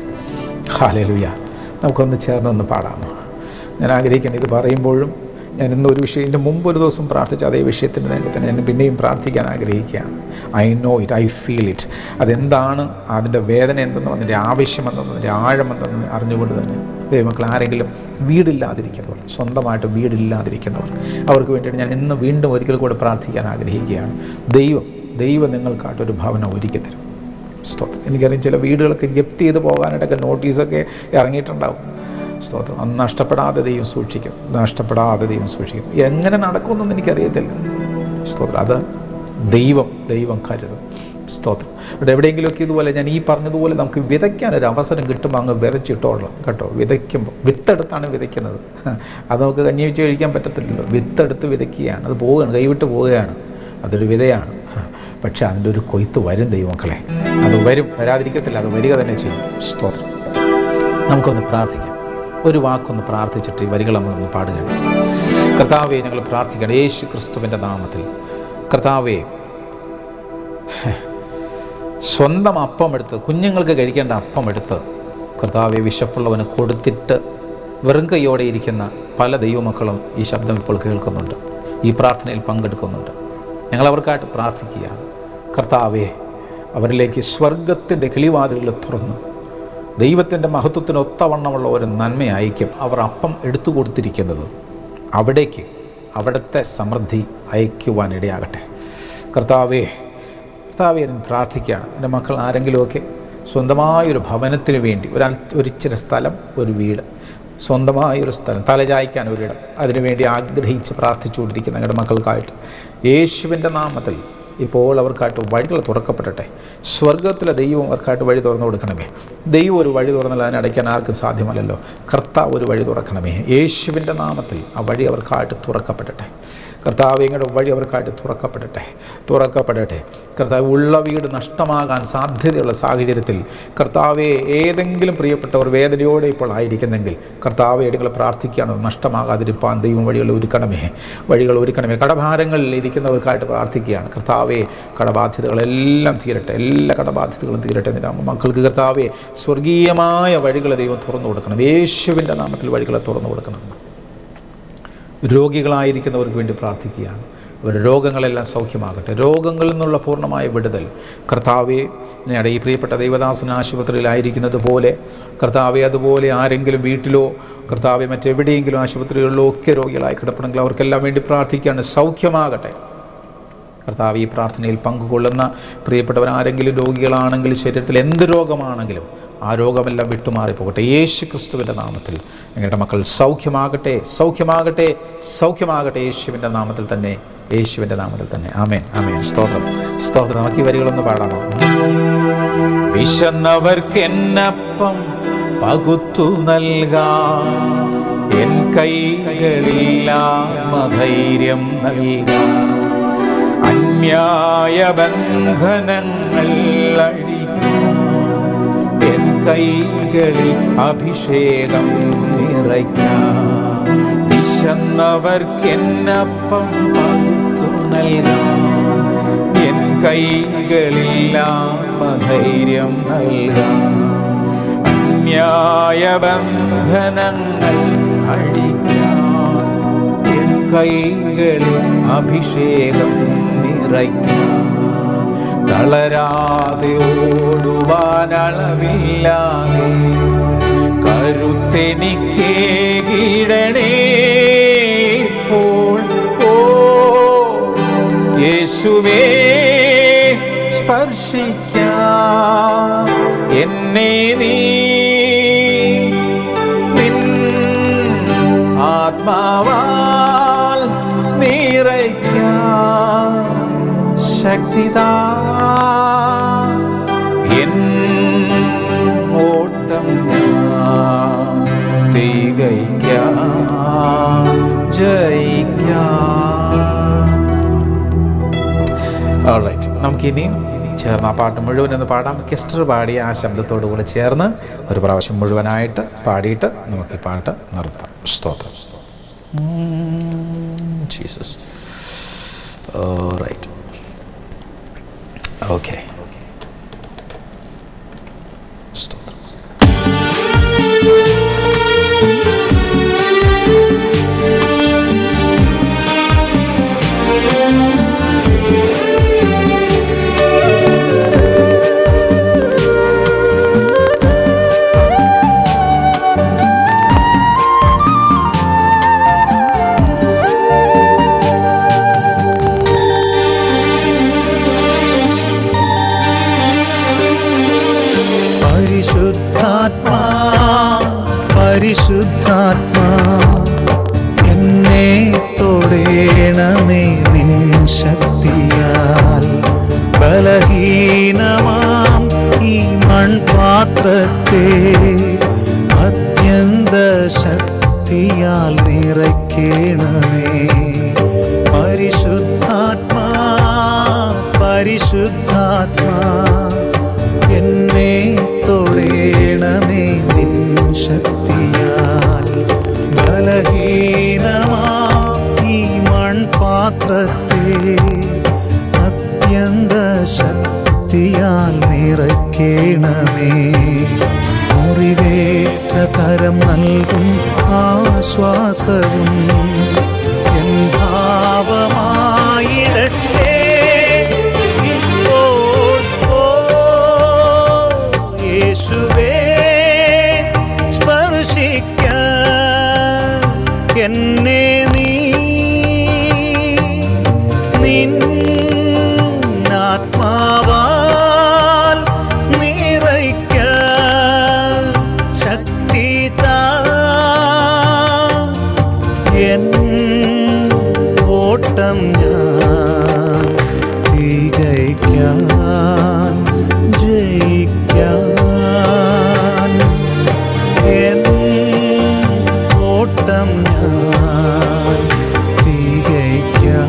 ഹാലലുയ നമുക്കൊന്ന് ചേർന്നൊന്ന് പാടാമോ ഞാൻ ആഗ്രഹിക്കണം ഇത് പറയുമ്പോഴും ഞാൻ ഇന്ന് ഒരു വിഷയം ഇതിൻ്റെ മുമ്പ് ഒരു ദിവസം പ്രാർത്ഥിച്ച അതേ വിഷയത്തിൻ്റെ നേരെ തന്നെ ഞാൻ പിന്നെയും പ്രാർത്ഥിക്കാൻ ആഗ്രഹിക്കുകയാണ് I know it I feel it അതെന്താണ് അതിൻ്റെ വേദന എന്തെന്നും അതിൻ്റെ ആവശ്യമെന്തെന്നും അതിൻ്റെ ആഴമെന്തെന്നും അറിഞ്ഞുകൊണ്ട് തന്നെ ദൈവമക്കൾ ആരെങ്കിലും വീടില്ലാതിരിക്കുന്നവർ സ്വന്തമായിട്ട് വീടില്ലാതിരിക്കുന്നവർ അവർക്ക് വേണ്ടിയിട്ട് ഞാൻ ഇന്ന് വീണ്ടും ഒരിക്കൽ കൂടെ പ്രാർത്ഥിക്കാൻ ആഗ്രഹിക്കുകയാണ് ദൈവം ദൈവം നിങ്ങൾക്കായിട്ടൊരു ഭവനം ഒരുക്കി തരും സ്തോത്രം എനിക്കറിയാം ചില വീടുകളൊക്കെ ജപ്തി ചെയ്ത് പോകാനായിട്ടൊക്കെ നോട്ടീസൊക്കെ ഇറങ്ങിയിട്ടുണ്ടാവും സ്തോത്രം അത് നഷ്ടപ്പെടാതെ ദൈവം സൂക്ഷിക്കും നഷ്ടപ്പെടാതെ ദൈവം സൂക്ഷിക്കും എങ്ങനെ നടക്കുമെന്നൊന്നും എനിക്കറിയത്തില്ല സ്തോത്രം അത് ദൈവം ദൈവം കരുതും സ്തോത്രം ഇവിടെ എവിടെയെങ്കിലുമൊക്കെ ഇതുപോലെ ഞാൻ ഈ പറഞ്ഞതുപോലെ നമുക്ക് വിതയ്ക്കാൻ ഒരു അവസരം കിട്ടുമ്പോൾ അങ്ങ് വിതച്ചിട്ടോളാം കേട്ടോ വിതയ്ക്കുമ്പോൾ വിത്തെടുത്താണ് വിതയ്ക്കുന്നത് അത് നമുക്ക് കഞ്ഞി വെച്ച് കഴിക്കാൻ പറ്റത്തില്ലല്ലോ വിത്തെടുത്ത് വിതയ്ക്കുകയാണ് അത് പോവുകയാണ് കൈവിട്ട് പോവുകയാണ് അതൊരു വിതയാണ് പക്ഷേ അതിൻ്റെ ഒരു കൊയ്ത്ത് വരും ദൈവമക്കളെ അത് വരും വരാതിരിക്കത്തില്ല അത് വരിക തന്നെ ചെയ്യും സ്തോത്രം നമുക്കൊന്ന് പ്രാർത്ഥിക്കാം ഒരു വാക്കൊന്ന് പ്രാർത്ഥിച്ചിട്ട് ഈ വരികൾ നമ്മളൊന്ന് പാടുകയാണ് കർത്താവെ ഞങ്ങൾ പ്രാർത്ഥിക്കണം യേശു ക്രിസ്തുവിൻ്റെ നാമത്തിൽ കർത്താവെ സ്വന്തം അപ്പം എടുത്ത് കുഞ്ഞുങ്ങൾക്ക് കഴിക്കേണ്ട അപ്പം എടുത്ത് കർത്താവെ വിശപ്പുള്ളവന് കൊടുത്തിട്ട് വെറും കൈയോടെ ഇരിക്കുന്ന പല ദൈവമക്കളും ഈ ശബ്ദം ഇപ്പോൾ കേൾക്കുന്നുണ്ട് ഈ പ്രാർത്ഥനയിൽ പങ്കെടുക്കുന്നുണ്ട് ഞങ്ങൾ അവർക്കായിട്ട് പ്രാർത്ഥിക്കുകയാണ് കർത്താവെ അവരിലേക്ക് സ്വർഗത്തിൻ്റെ കിളിവാതിലുകൾ തുറന്ന് ദൈവത്തിൻ്റെ മഹത്വത്തിന് ഒത്തവണ്ണമുള്ള ഒരു നന്മ അയക്കും അവർ അപ്പം എടുത്തു കൊടുത്തിരിക്കുന്നത് അവിടേക്ക് അവിടുത്തെ സമൃദ്ധി അയക്കുവാനിടയാകട്ടെ കർത്താവേ കർത്താവെ ഞാൻ പ്രാർത്ഥിക്കുകയാണ് എൻ്റെ മക്കൾ ആരെങ്കിലുമൊക്കെ സ്വന്തമായൊരു ഭവനത്തിന് വേണ്ടി ഒരു ഒരിച്ചിരി സ്ഥലം ഒരു വീട് സ്വന്തമായൊരു സ്ഥലം തലചായ്ക്കാൻ ഒരിടം അതിനുവേണ്ടി ആഗ്രഹിച്ച് പ്രാർത്ഥിച്ചുകൊണ്ടിരിക്കുന്ന ഞങ്ങളുടെ മക്കൾക്കായിട്ട് യേശുവിൻ്റെ നാമത്തിൽ ഇപ്പോൾ അവർക്കായിട്ട് വഴികൾ തുറക്കപ്പെടട്ടെ സ്വർഗത്തിലെ ദൈവം അവർക്കായിട്ട് വഴി തുറന്നു കൊടുക്കണമേ ദൈവം ഒരു വഴി തുറന്നാൽ അതിനടയ്ക്കാൻ ആർക്കും സാധ്യമല്ലല്ലോ കർത്താവ് ഒരു വഴി തുറക്കണമേ യേശുവിൻ്റെ നാമത്തിൽ ആ വഴി അവർക്കായിട്ട് തുറക്കപ്പെടട്ടെ കർത്താവ് ഇങ്ങയുടെ വഴി അവർക്കായിട്ട് തുറക്കപ്പെടട്ടെ തുറക്കപ്പെടട്ടെ കർത്താവ് ഉള്ള വീട് നഷ്ടമാകാൻ സാധ്യതയുള്ള സാഹചര്യത്തിൽ കർത്താവെ ഏതെങ്കിലും പ്രിയപ്പെട്ടവർ വേദനയോടെ ഇപ്പോൾ ആയിരിക്കുന്നെങ്കിൽ കർത്താവെ നിങ്ങൾ പ്രാർത്ഥിക്കുകയാണ് നഷ്ടമാകാതിരിപ്പാൻ ദൈവം വഴികൾ ഒരുക്കണമേ വഴികൾ ഒരുക്കണമേ കടഭാരങ്ങളിൽ ഇരിക്കുന്നവർക്കായിട്ട് പ്രാർത്ഥിക്കുകയാണ് കർത്താവെ കടബാധ്യതകളെല്ലാം തീരട്ടെ എല്ലാ കടബാധ്യതകളും തീരട്ടെ എന്നിട്ട് മക്കൾക്ക് കർത്താവെ സ്വർഗീയമായ വഴികൾ ദൈവം തുറന്നു കൊടുക്കണം യേശുവിൻ്റെ നാമത്തിൽ വഴികളെ തുറന്നു കൊടുക്കണം രോഗികളായിരിക്കുന്നവർക്ക് വേണ്ടി പ്രാർത്ഥിക്കുകയാണ് അവരുടെ രോഗങ്ങളെല്ലാം സൗഖ്യമാകട്ടെ രോഗങ്ങളിൽ നിന്നുള്ള പൂർണ്ണമായ വിടുതൽ കർത്താവെ ഞങ്ങളുടെ ഈ പ്രിയപ്പെട്ട ദൈവദാസൻ ആശുപത്രിയിലായിരിക്കുന്നത് പോലെ കർത്താവെ അതുപോലെ ആരെങ്കിലും വീട്ടിലോ കർത്താവെ മറ്റെവിടെയെങ്കിലും ആശുപത്രികളിലോ ഒക്കെ രോഗികളായി കിടപ്പണമെങ്കിൽ അവർക്കെല്ലാം വേണ്ടി പ്രാർത്ഥിക്കുകയാണ് സൗഖ്യമാകട്ടെ കർത്താവ് ഈ പ്രാർത്ഥനയിൽ പങ്കുകൊള്ളുന്ന പ്രിയപ്പെട്ടവർ ആരെങ്കിലും രോഗികളാണെങ്കിൽ ശരീരത്തിൽ എന്ത് രോഗമാണെങ്കിലും ആ രോഗമെല്ലാം വിട്ടുമാറിപ്പോകട്ടെ യേശു ക്രിസ്തുവിൻ്റെ നാമത്തിൽ നിങ്ങളുടെ മക്കൾ സൗഖ്യമാകട്ടെ സൗഖ്യമാകട്ടെ സൗഖ്യമാകട്ടെ യേശുവിൻ്റെ നാമത്തിൽ തന്നെ യേശുവിൻ്റെ നാമത്തിൽ തന്നെ ആമേൻ ആമേൻ സ്തോത്രം സ്തോത്രം നമുക്ക് ഈ വരികളൊന്ന് പാടാമോ വിശന്നവർക്ക് എന്നപ്പം പകുത്തു നൽകാം എൻ കൈകളില്ലാമ ധൈര്യം നൽകാം അന്യായ ബന്ധനങ്ങൾ അഴിക്കും എൻ കൈകളിൽ അഭിഷേകം നിറയ്ക്കാം വിശന്നവർക്കെന്നപ്പം പകുത്തു നൽകാം എൻ കൈകളിൽ ആത്മധൈര്യം നൽകാം അന്യായ ബന്ധനങ്ങൾ അഴിക്കാൻ എൻ കൈകളിൽ അഭിഷേകം നിറയ്ക്കാം തളരാതെ ഓടുവാൻ അളവില്ലാതെ കരുത്തെനിക്കേകിടണേ ഇപ്പോൾ ഓ യേശുവേ സ്പർശിക്കാം എന്നെ നീ നിൻ ആത്മാവാൽ നിറയ്ക്കാം ശക്തിതാ എൻ ഓട്ടം ഞാൻ തികയ്ക്കാം ജയിക്കാം ഓൾറൈറ്റ് നമുക്കിനിയും ചേർന്ന് ആ പാട്ട് മുഴുവൻ ഒന്ന് പാടാം കെസ്റ്റർ പാടിയ ആ ശബ്ദത്തോടു കൂടെ ചേർന്ന് ഒരു പ്രാവശ്യം മുഴുവനായിട്ട് പാടിയിട്ട് നമുക്ക് ഈ പാട്ട് നിർത്താം സ്തോത്രം ജീസസ് റൈറ്റ് ഓക്കെ സ്തോത്രം പരിശുദ്ധാത്മാ പരിശുദ്ധാത്മാ എന്നെ തൊടേണമേ നിൻ ശക്തിയാൽ ബലഹീനമാം ഈ മൺപാത്രത്തെ അത്യന്ത ശക്തിയാൽ നിറയ്ക്കണമേ പരിശുദ്ധാത്മാ പരിശുദ്ധാത്മാ എന്നെ തൊടേണമേ നിൻ ശക്തിയാൽ ബലഹീനമാ ഈ മൺപാത്രത്തെ അത്യന്ത ശക്തിയാൽ നിറയ്ക്കണമേ മുറിവേറ്റ കരം നൽകും ആശ്വാസവും എൻ ഭാവമായിടട്ടെ ഇപ്പോൾ ഓ യേശുവേ സ്പർശിക്ക എന്നെ നീ നിൻ ആത്മാവാൽ നിറയ്ക്ക ശക്തി താ എൻ ഓട്ടം ഞാൻ തികയ്ക്കാൻ ജയിക്കാൻ എൻ ഓട്ടം ഞാൻ തികയ്ക്കാൻ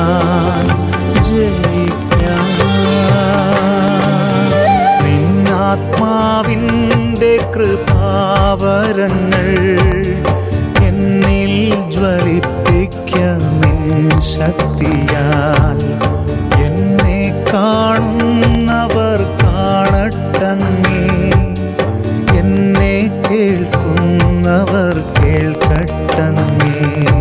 ജയിക്കാൻ നിന്നാത്മാവിൻ്റെ കൃപാവരങ്ങൾ എന്നിൽ ജ്വലിപ്പിക്ക നിൻ ശക്തിയാൽ എന്നെ കാണുന്നവർ കാണട്ടങ്ങേ എന്നെ കേൾക്കുന്നവർ കേൾക്കട്ടങ്ങേ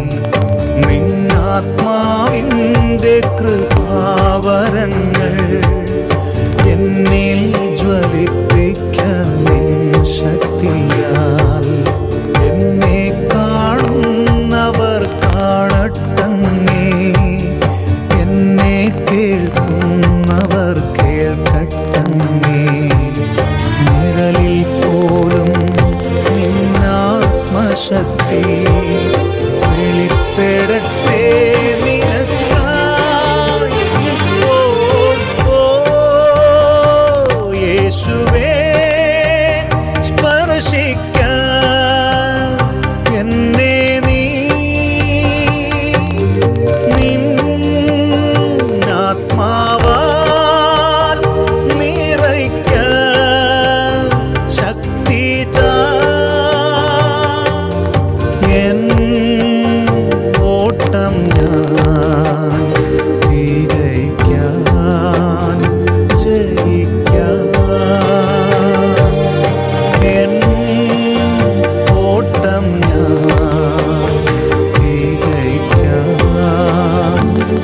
നിന്നാത്മാവിൻ്റെ കൃപാവരങ്ങൾ എന്നിൽ ജ്വലിപ്പിക്ക നിൻ ശക്തിയാൽ എന്നെ കാണുന്നവർ കാണട്ടങ്ങേ എന്നെ കേൾക്കുന്നവർ കേൾക്കട്ടങ്ങേ നിഴലിൽ പോലും നിന്നാത്മശക്തി വെളി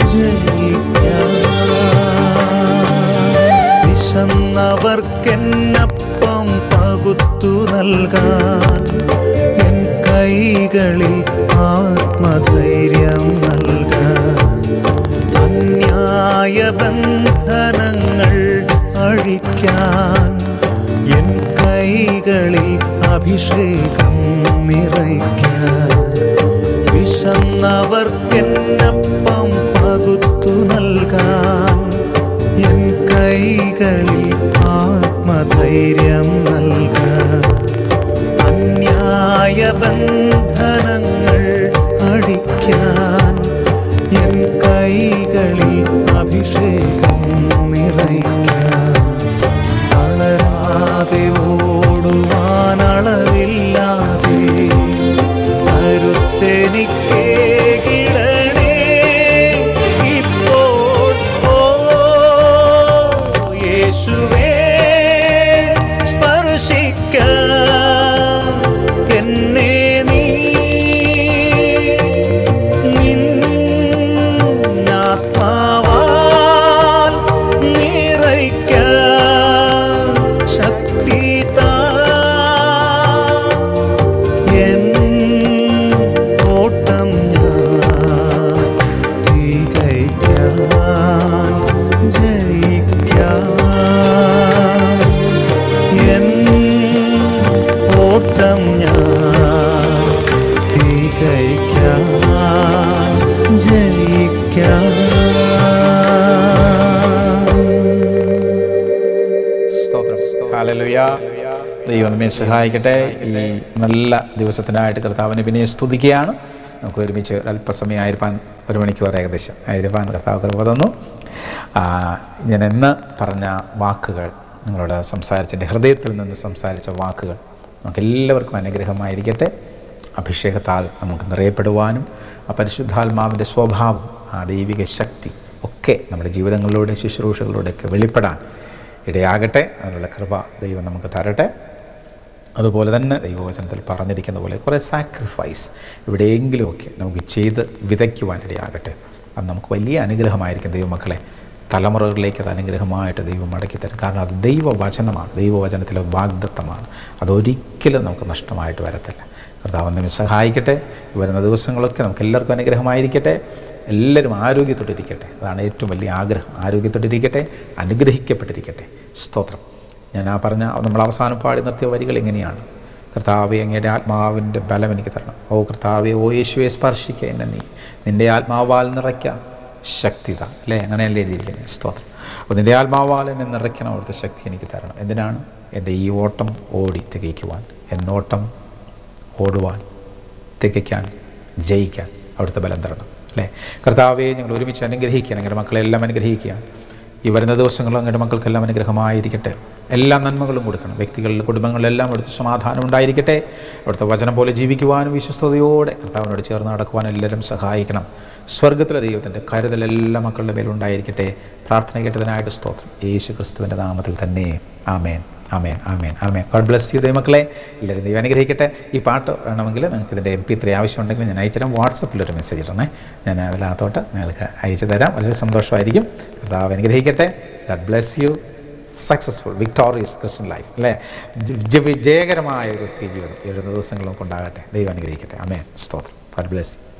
ജയിക്കാം വിശന്നവർക്കെന്നപ്പം പകുത്തു നൽകാൻ എൻ കൈകളിൽ ആത്മധൈര്യം നൽകാൻ അന്യായ ബന്ധനങ്ങൾ അഴിക്കാൻ എൻ കൈകളിൽ അഭിഷേകം നിറയ്ക്കാൻ വിശന്നവർക്കെന്നപ്പം പകുത്തു നൽകാൻ എൻ കൈകളിൽ ആത്മധൈര്യം നൽകാൻ അന്യായ ബന്ധനങ്ങൾ അഴിക്കാൻ എൻ കൈകളിൽ അഭിഷേകം നിറയ്ക്കാൻ തളരാതെ ഓടുവാൻ അളവില്ലാതെ കരുത്തെനിക്കേ കിടണേ ഇപ്പോൾ ഓ യേശുവേ സ്പർശിക്ക എന്നെ നീ നിന്നാത്മാവാൽ നിറയ്ക്ക ശക്തി താ എൻ ഓട്ടം ഞാൻ തികയ്ക്കാൻ ജയിക്കാൻ എൻ ഓട്ടം ഞാൻ തികയ്ക്കാൻ ജയിക്കാൻ സ്തോത്രം ഹല്ലേലൂയ ദൈവം നമ്മെ സഹായിക്കട്ടെ ഈ നല്ല ദിവസത്തിനായിട്ട് കർത്താവിനെ പിന്നെ സ്തുതിക്കുകയാണ് നമുക്ക് ഒരുമിച്ച് അല്പസമയം ആയിരിക്കാൻ ഒരു മണിക്കൂർ ഏകദേശം ആയിരിക്കാൻ കർത്താവ് കൃപ തന്നു ആ, ഞാൻ എന്ന് പറഞ്ഞ വാക്കുകൾ നിങ്ങളോട് സംസാരിച്ച എൻ്റെ ഹൃദയത്തിൽ നിന്ന് സംസാരിച്ച വാക്കുകൾ നമുക്ക് എല്ലാവർക്കും അനുഗ്രഹമായിരിക്കട്ടെ അഭിഷേകത്താൽ നമുക്ക് നിറയപ്പെടുവാനും ആ പരിശുദ്ധാത്മാവിൻ്റെ സ്വഭാവം ആ ദൈവിക ശക്തി ഒക്കെ നമ്മുടെ ജീവിതങ്ങളിലൂടെ ശുശ്രൂഷകളിലൂടെയൊക്കെ വെളിപ്പെടാൻ ഇടയാകട്ടെ അതിനുള്ള കൃപ ദൈവം നമുക്ക് തരട്ടെ അതുപോലെ തന്നെ ദൈവവചനത്തിൽ പറഞ്ഞിരിക്കുന്ന പോലെ കുറേ സാക്രിഫൈസ് എവിടെയെങ്കിലുമൊക്കെ നമുക്ക് ചെയ്ത് വിതയ്ക്കുവാൻ ഇടയാകട്ടെ അത് നമുക്ക് വലിയ അനുഗ്രഹമായിരിക്കും ദൈവമക്കളെ തലമുറകളിലേക്ക് അത് അനുഗ്രഹമായിട്ട് ദൈവം മടക്കി തരും കാരണം അത് ദൈവവചനമാണ് ദൈവവചനത്തിലെ വാഗ്ദത്തമാണ് അതൊരിക്കലും നമുക്ക് നഷ്ടമായിട്ട് വരത്തില്ല കർത്താവ് നമ്മെ സഹായിക്കട്ടെ വരുന്ന ദിവസങ്ങളൊക്കെ നമുക്ക് എല്ലാവർക്കും അനുഗ്രഹമായിരിക്കട്ടെ എല്ലാവരും ആരോഗ്യത്തോട്ടിരിക്കട്ടെ അതാണ് ഏറ്റവും വലിയ ആഗ്രഹം ആരോഗ്യത്തോട്ടിരിക്കട്ടെ അനുഗ്രഹിക്കപ്പെട്ടിരിക്കട്ടെ സ്തോത്രം ഞാൻ ആ പറഞ്ഞ നമ്മൾ അവസാനം പാടി നിർത്തിയ വരികൾ എങ്ങനെയാണ് കർത്താവെ അങ്ങയുടെ ആത്മാവിൻ്റെ ബലം എനിക്ക് തരണം ഓ കർത്താവെ ഓ യേശുവെ സ്പർശിക്കുക എന്നെ നീ നിൻ്റെ ആത്മാവാൽ നിറയ്ക്കുക ശക്തിത അല്ലേ അങ്ങനെയല്ലേ എഴുതിയിരിക്കുന്നത് സ്തോത്രം അപ്പോൾ നിൻ്റെ ആത്മാവാൽ എന്നെ നിറയ്ക്കണം അവിടുത്തെ ശക്തി എനിക്ക് തരണം എന്തിനാണ് എൻ്റെ ഈ ഓട്ടം ഓടി തികയ്ക്കുവാൻ എന്നോട്ടം ഓടുവാൻ തികയ്ക്കാൻ ജയിക്കാൻ അവിടുത്തെ ബലം തരണം അല്ലേ കർത്താവെ ഞങ്ങൾ ഒരുമിച്ച് അനുഗ്രഹിക്കുക ഞങ്ങളുടെ മക്കളെല്ലാം അനുഗ്രഹിക്കുക ഈ വരുന്ന ദിവസങ്ങളും അങ്ങയുടെ മക്കൾക്കെല്ലാം അനുഗ്രഹമായിരിക്കട്ടെ എല്ലാ നന്മകളും കൊടുക്കണം വ്യക്തികളിലും കുടുംബങ്ങളിലെല്ലാം അവിടുത്തെ സമാധാനം ഉണ്ടായിരിക്കട്ടെ അവിടുത്തെ വചനം പോലെ ജീവിക്കുവാനും വിശ്വസ്തയോടെ കർത്താവിനോട് ചേർന്ന് നടക്കുവാൻ എല്ലാവരും സഹായിക്കണം സ്വർഗത്തിലെ ദൈവത്തിൻ്റെ കരുതൽ എല്ലാ മക്കളുടെ മേലുണ്ടായിരിക്കട്ടെ പ്രാർത്ഥന കേട്ടതിനായിട്ട് സ്തോത്രം യേശു ക്രിസ്തുവിൻ്റെ നാമത്തിൽ തന്നെ ആമേൻ ആമേൻ ആമേൻ ആമേൻ ഗോഡ് ബ്ലസ് യു ദൈവമക്കളെ എല്ലാവരും ദൈവം അനുഗ്രഹിക്കട്ടെ ഈ പാട്ട് വേണമെങ്കിൽ നിങ്ങൾക്ക് ഇതിൻ്റെ എം പി ത്രീ ആവശ്യമുണ്ടെങ്കിൽ ഞാൻ അയച്ചുതരാം വാട്സപ്പിൽ ഒരു മെസ്സേജ് ഇടണേ ഞാൻ അതിനകത്തോട്ട് നിങ്ങൾക്ക് അയച്ചു തരാം വളരെ സന്തോഷമായിരിക്കും കർത്താവ് അനുഗ്രഹിക്കട്ടെ God bless you successful victorious Christian life അല്ലേ ജ- വിജയകരമായ ക്രിസ്തീയ ജീവിതം ഈ വരുന്ന ദിവസങ്ങൾ നമുക്ക് ഉണ്ടാകട്ടെ ദൈവം അനുഗ്രഹിക്കട്ടെ അമേൻ സ്തോത്രം ഗോഡ് ബ്ലസ് യു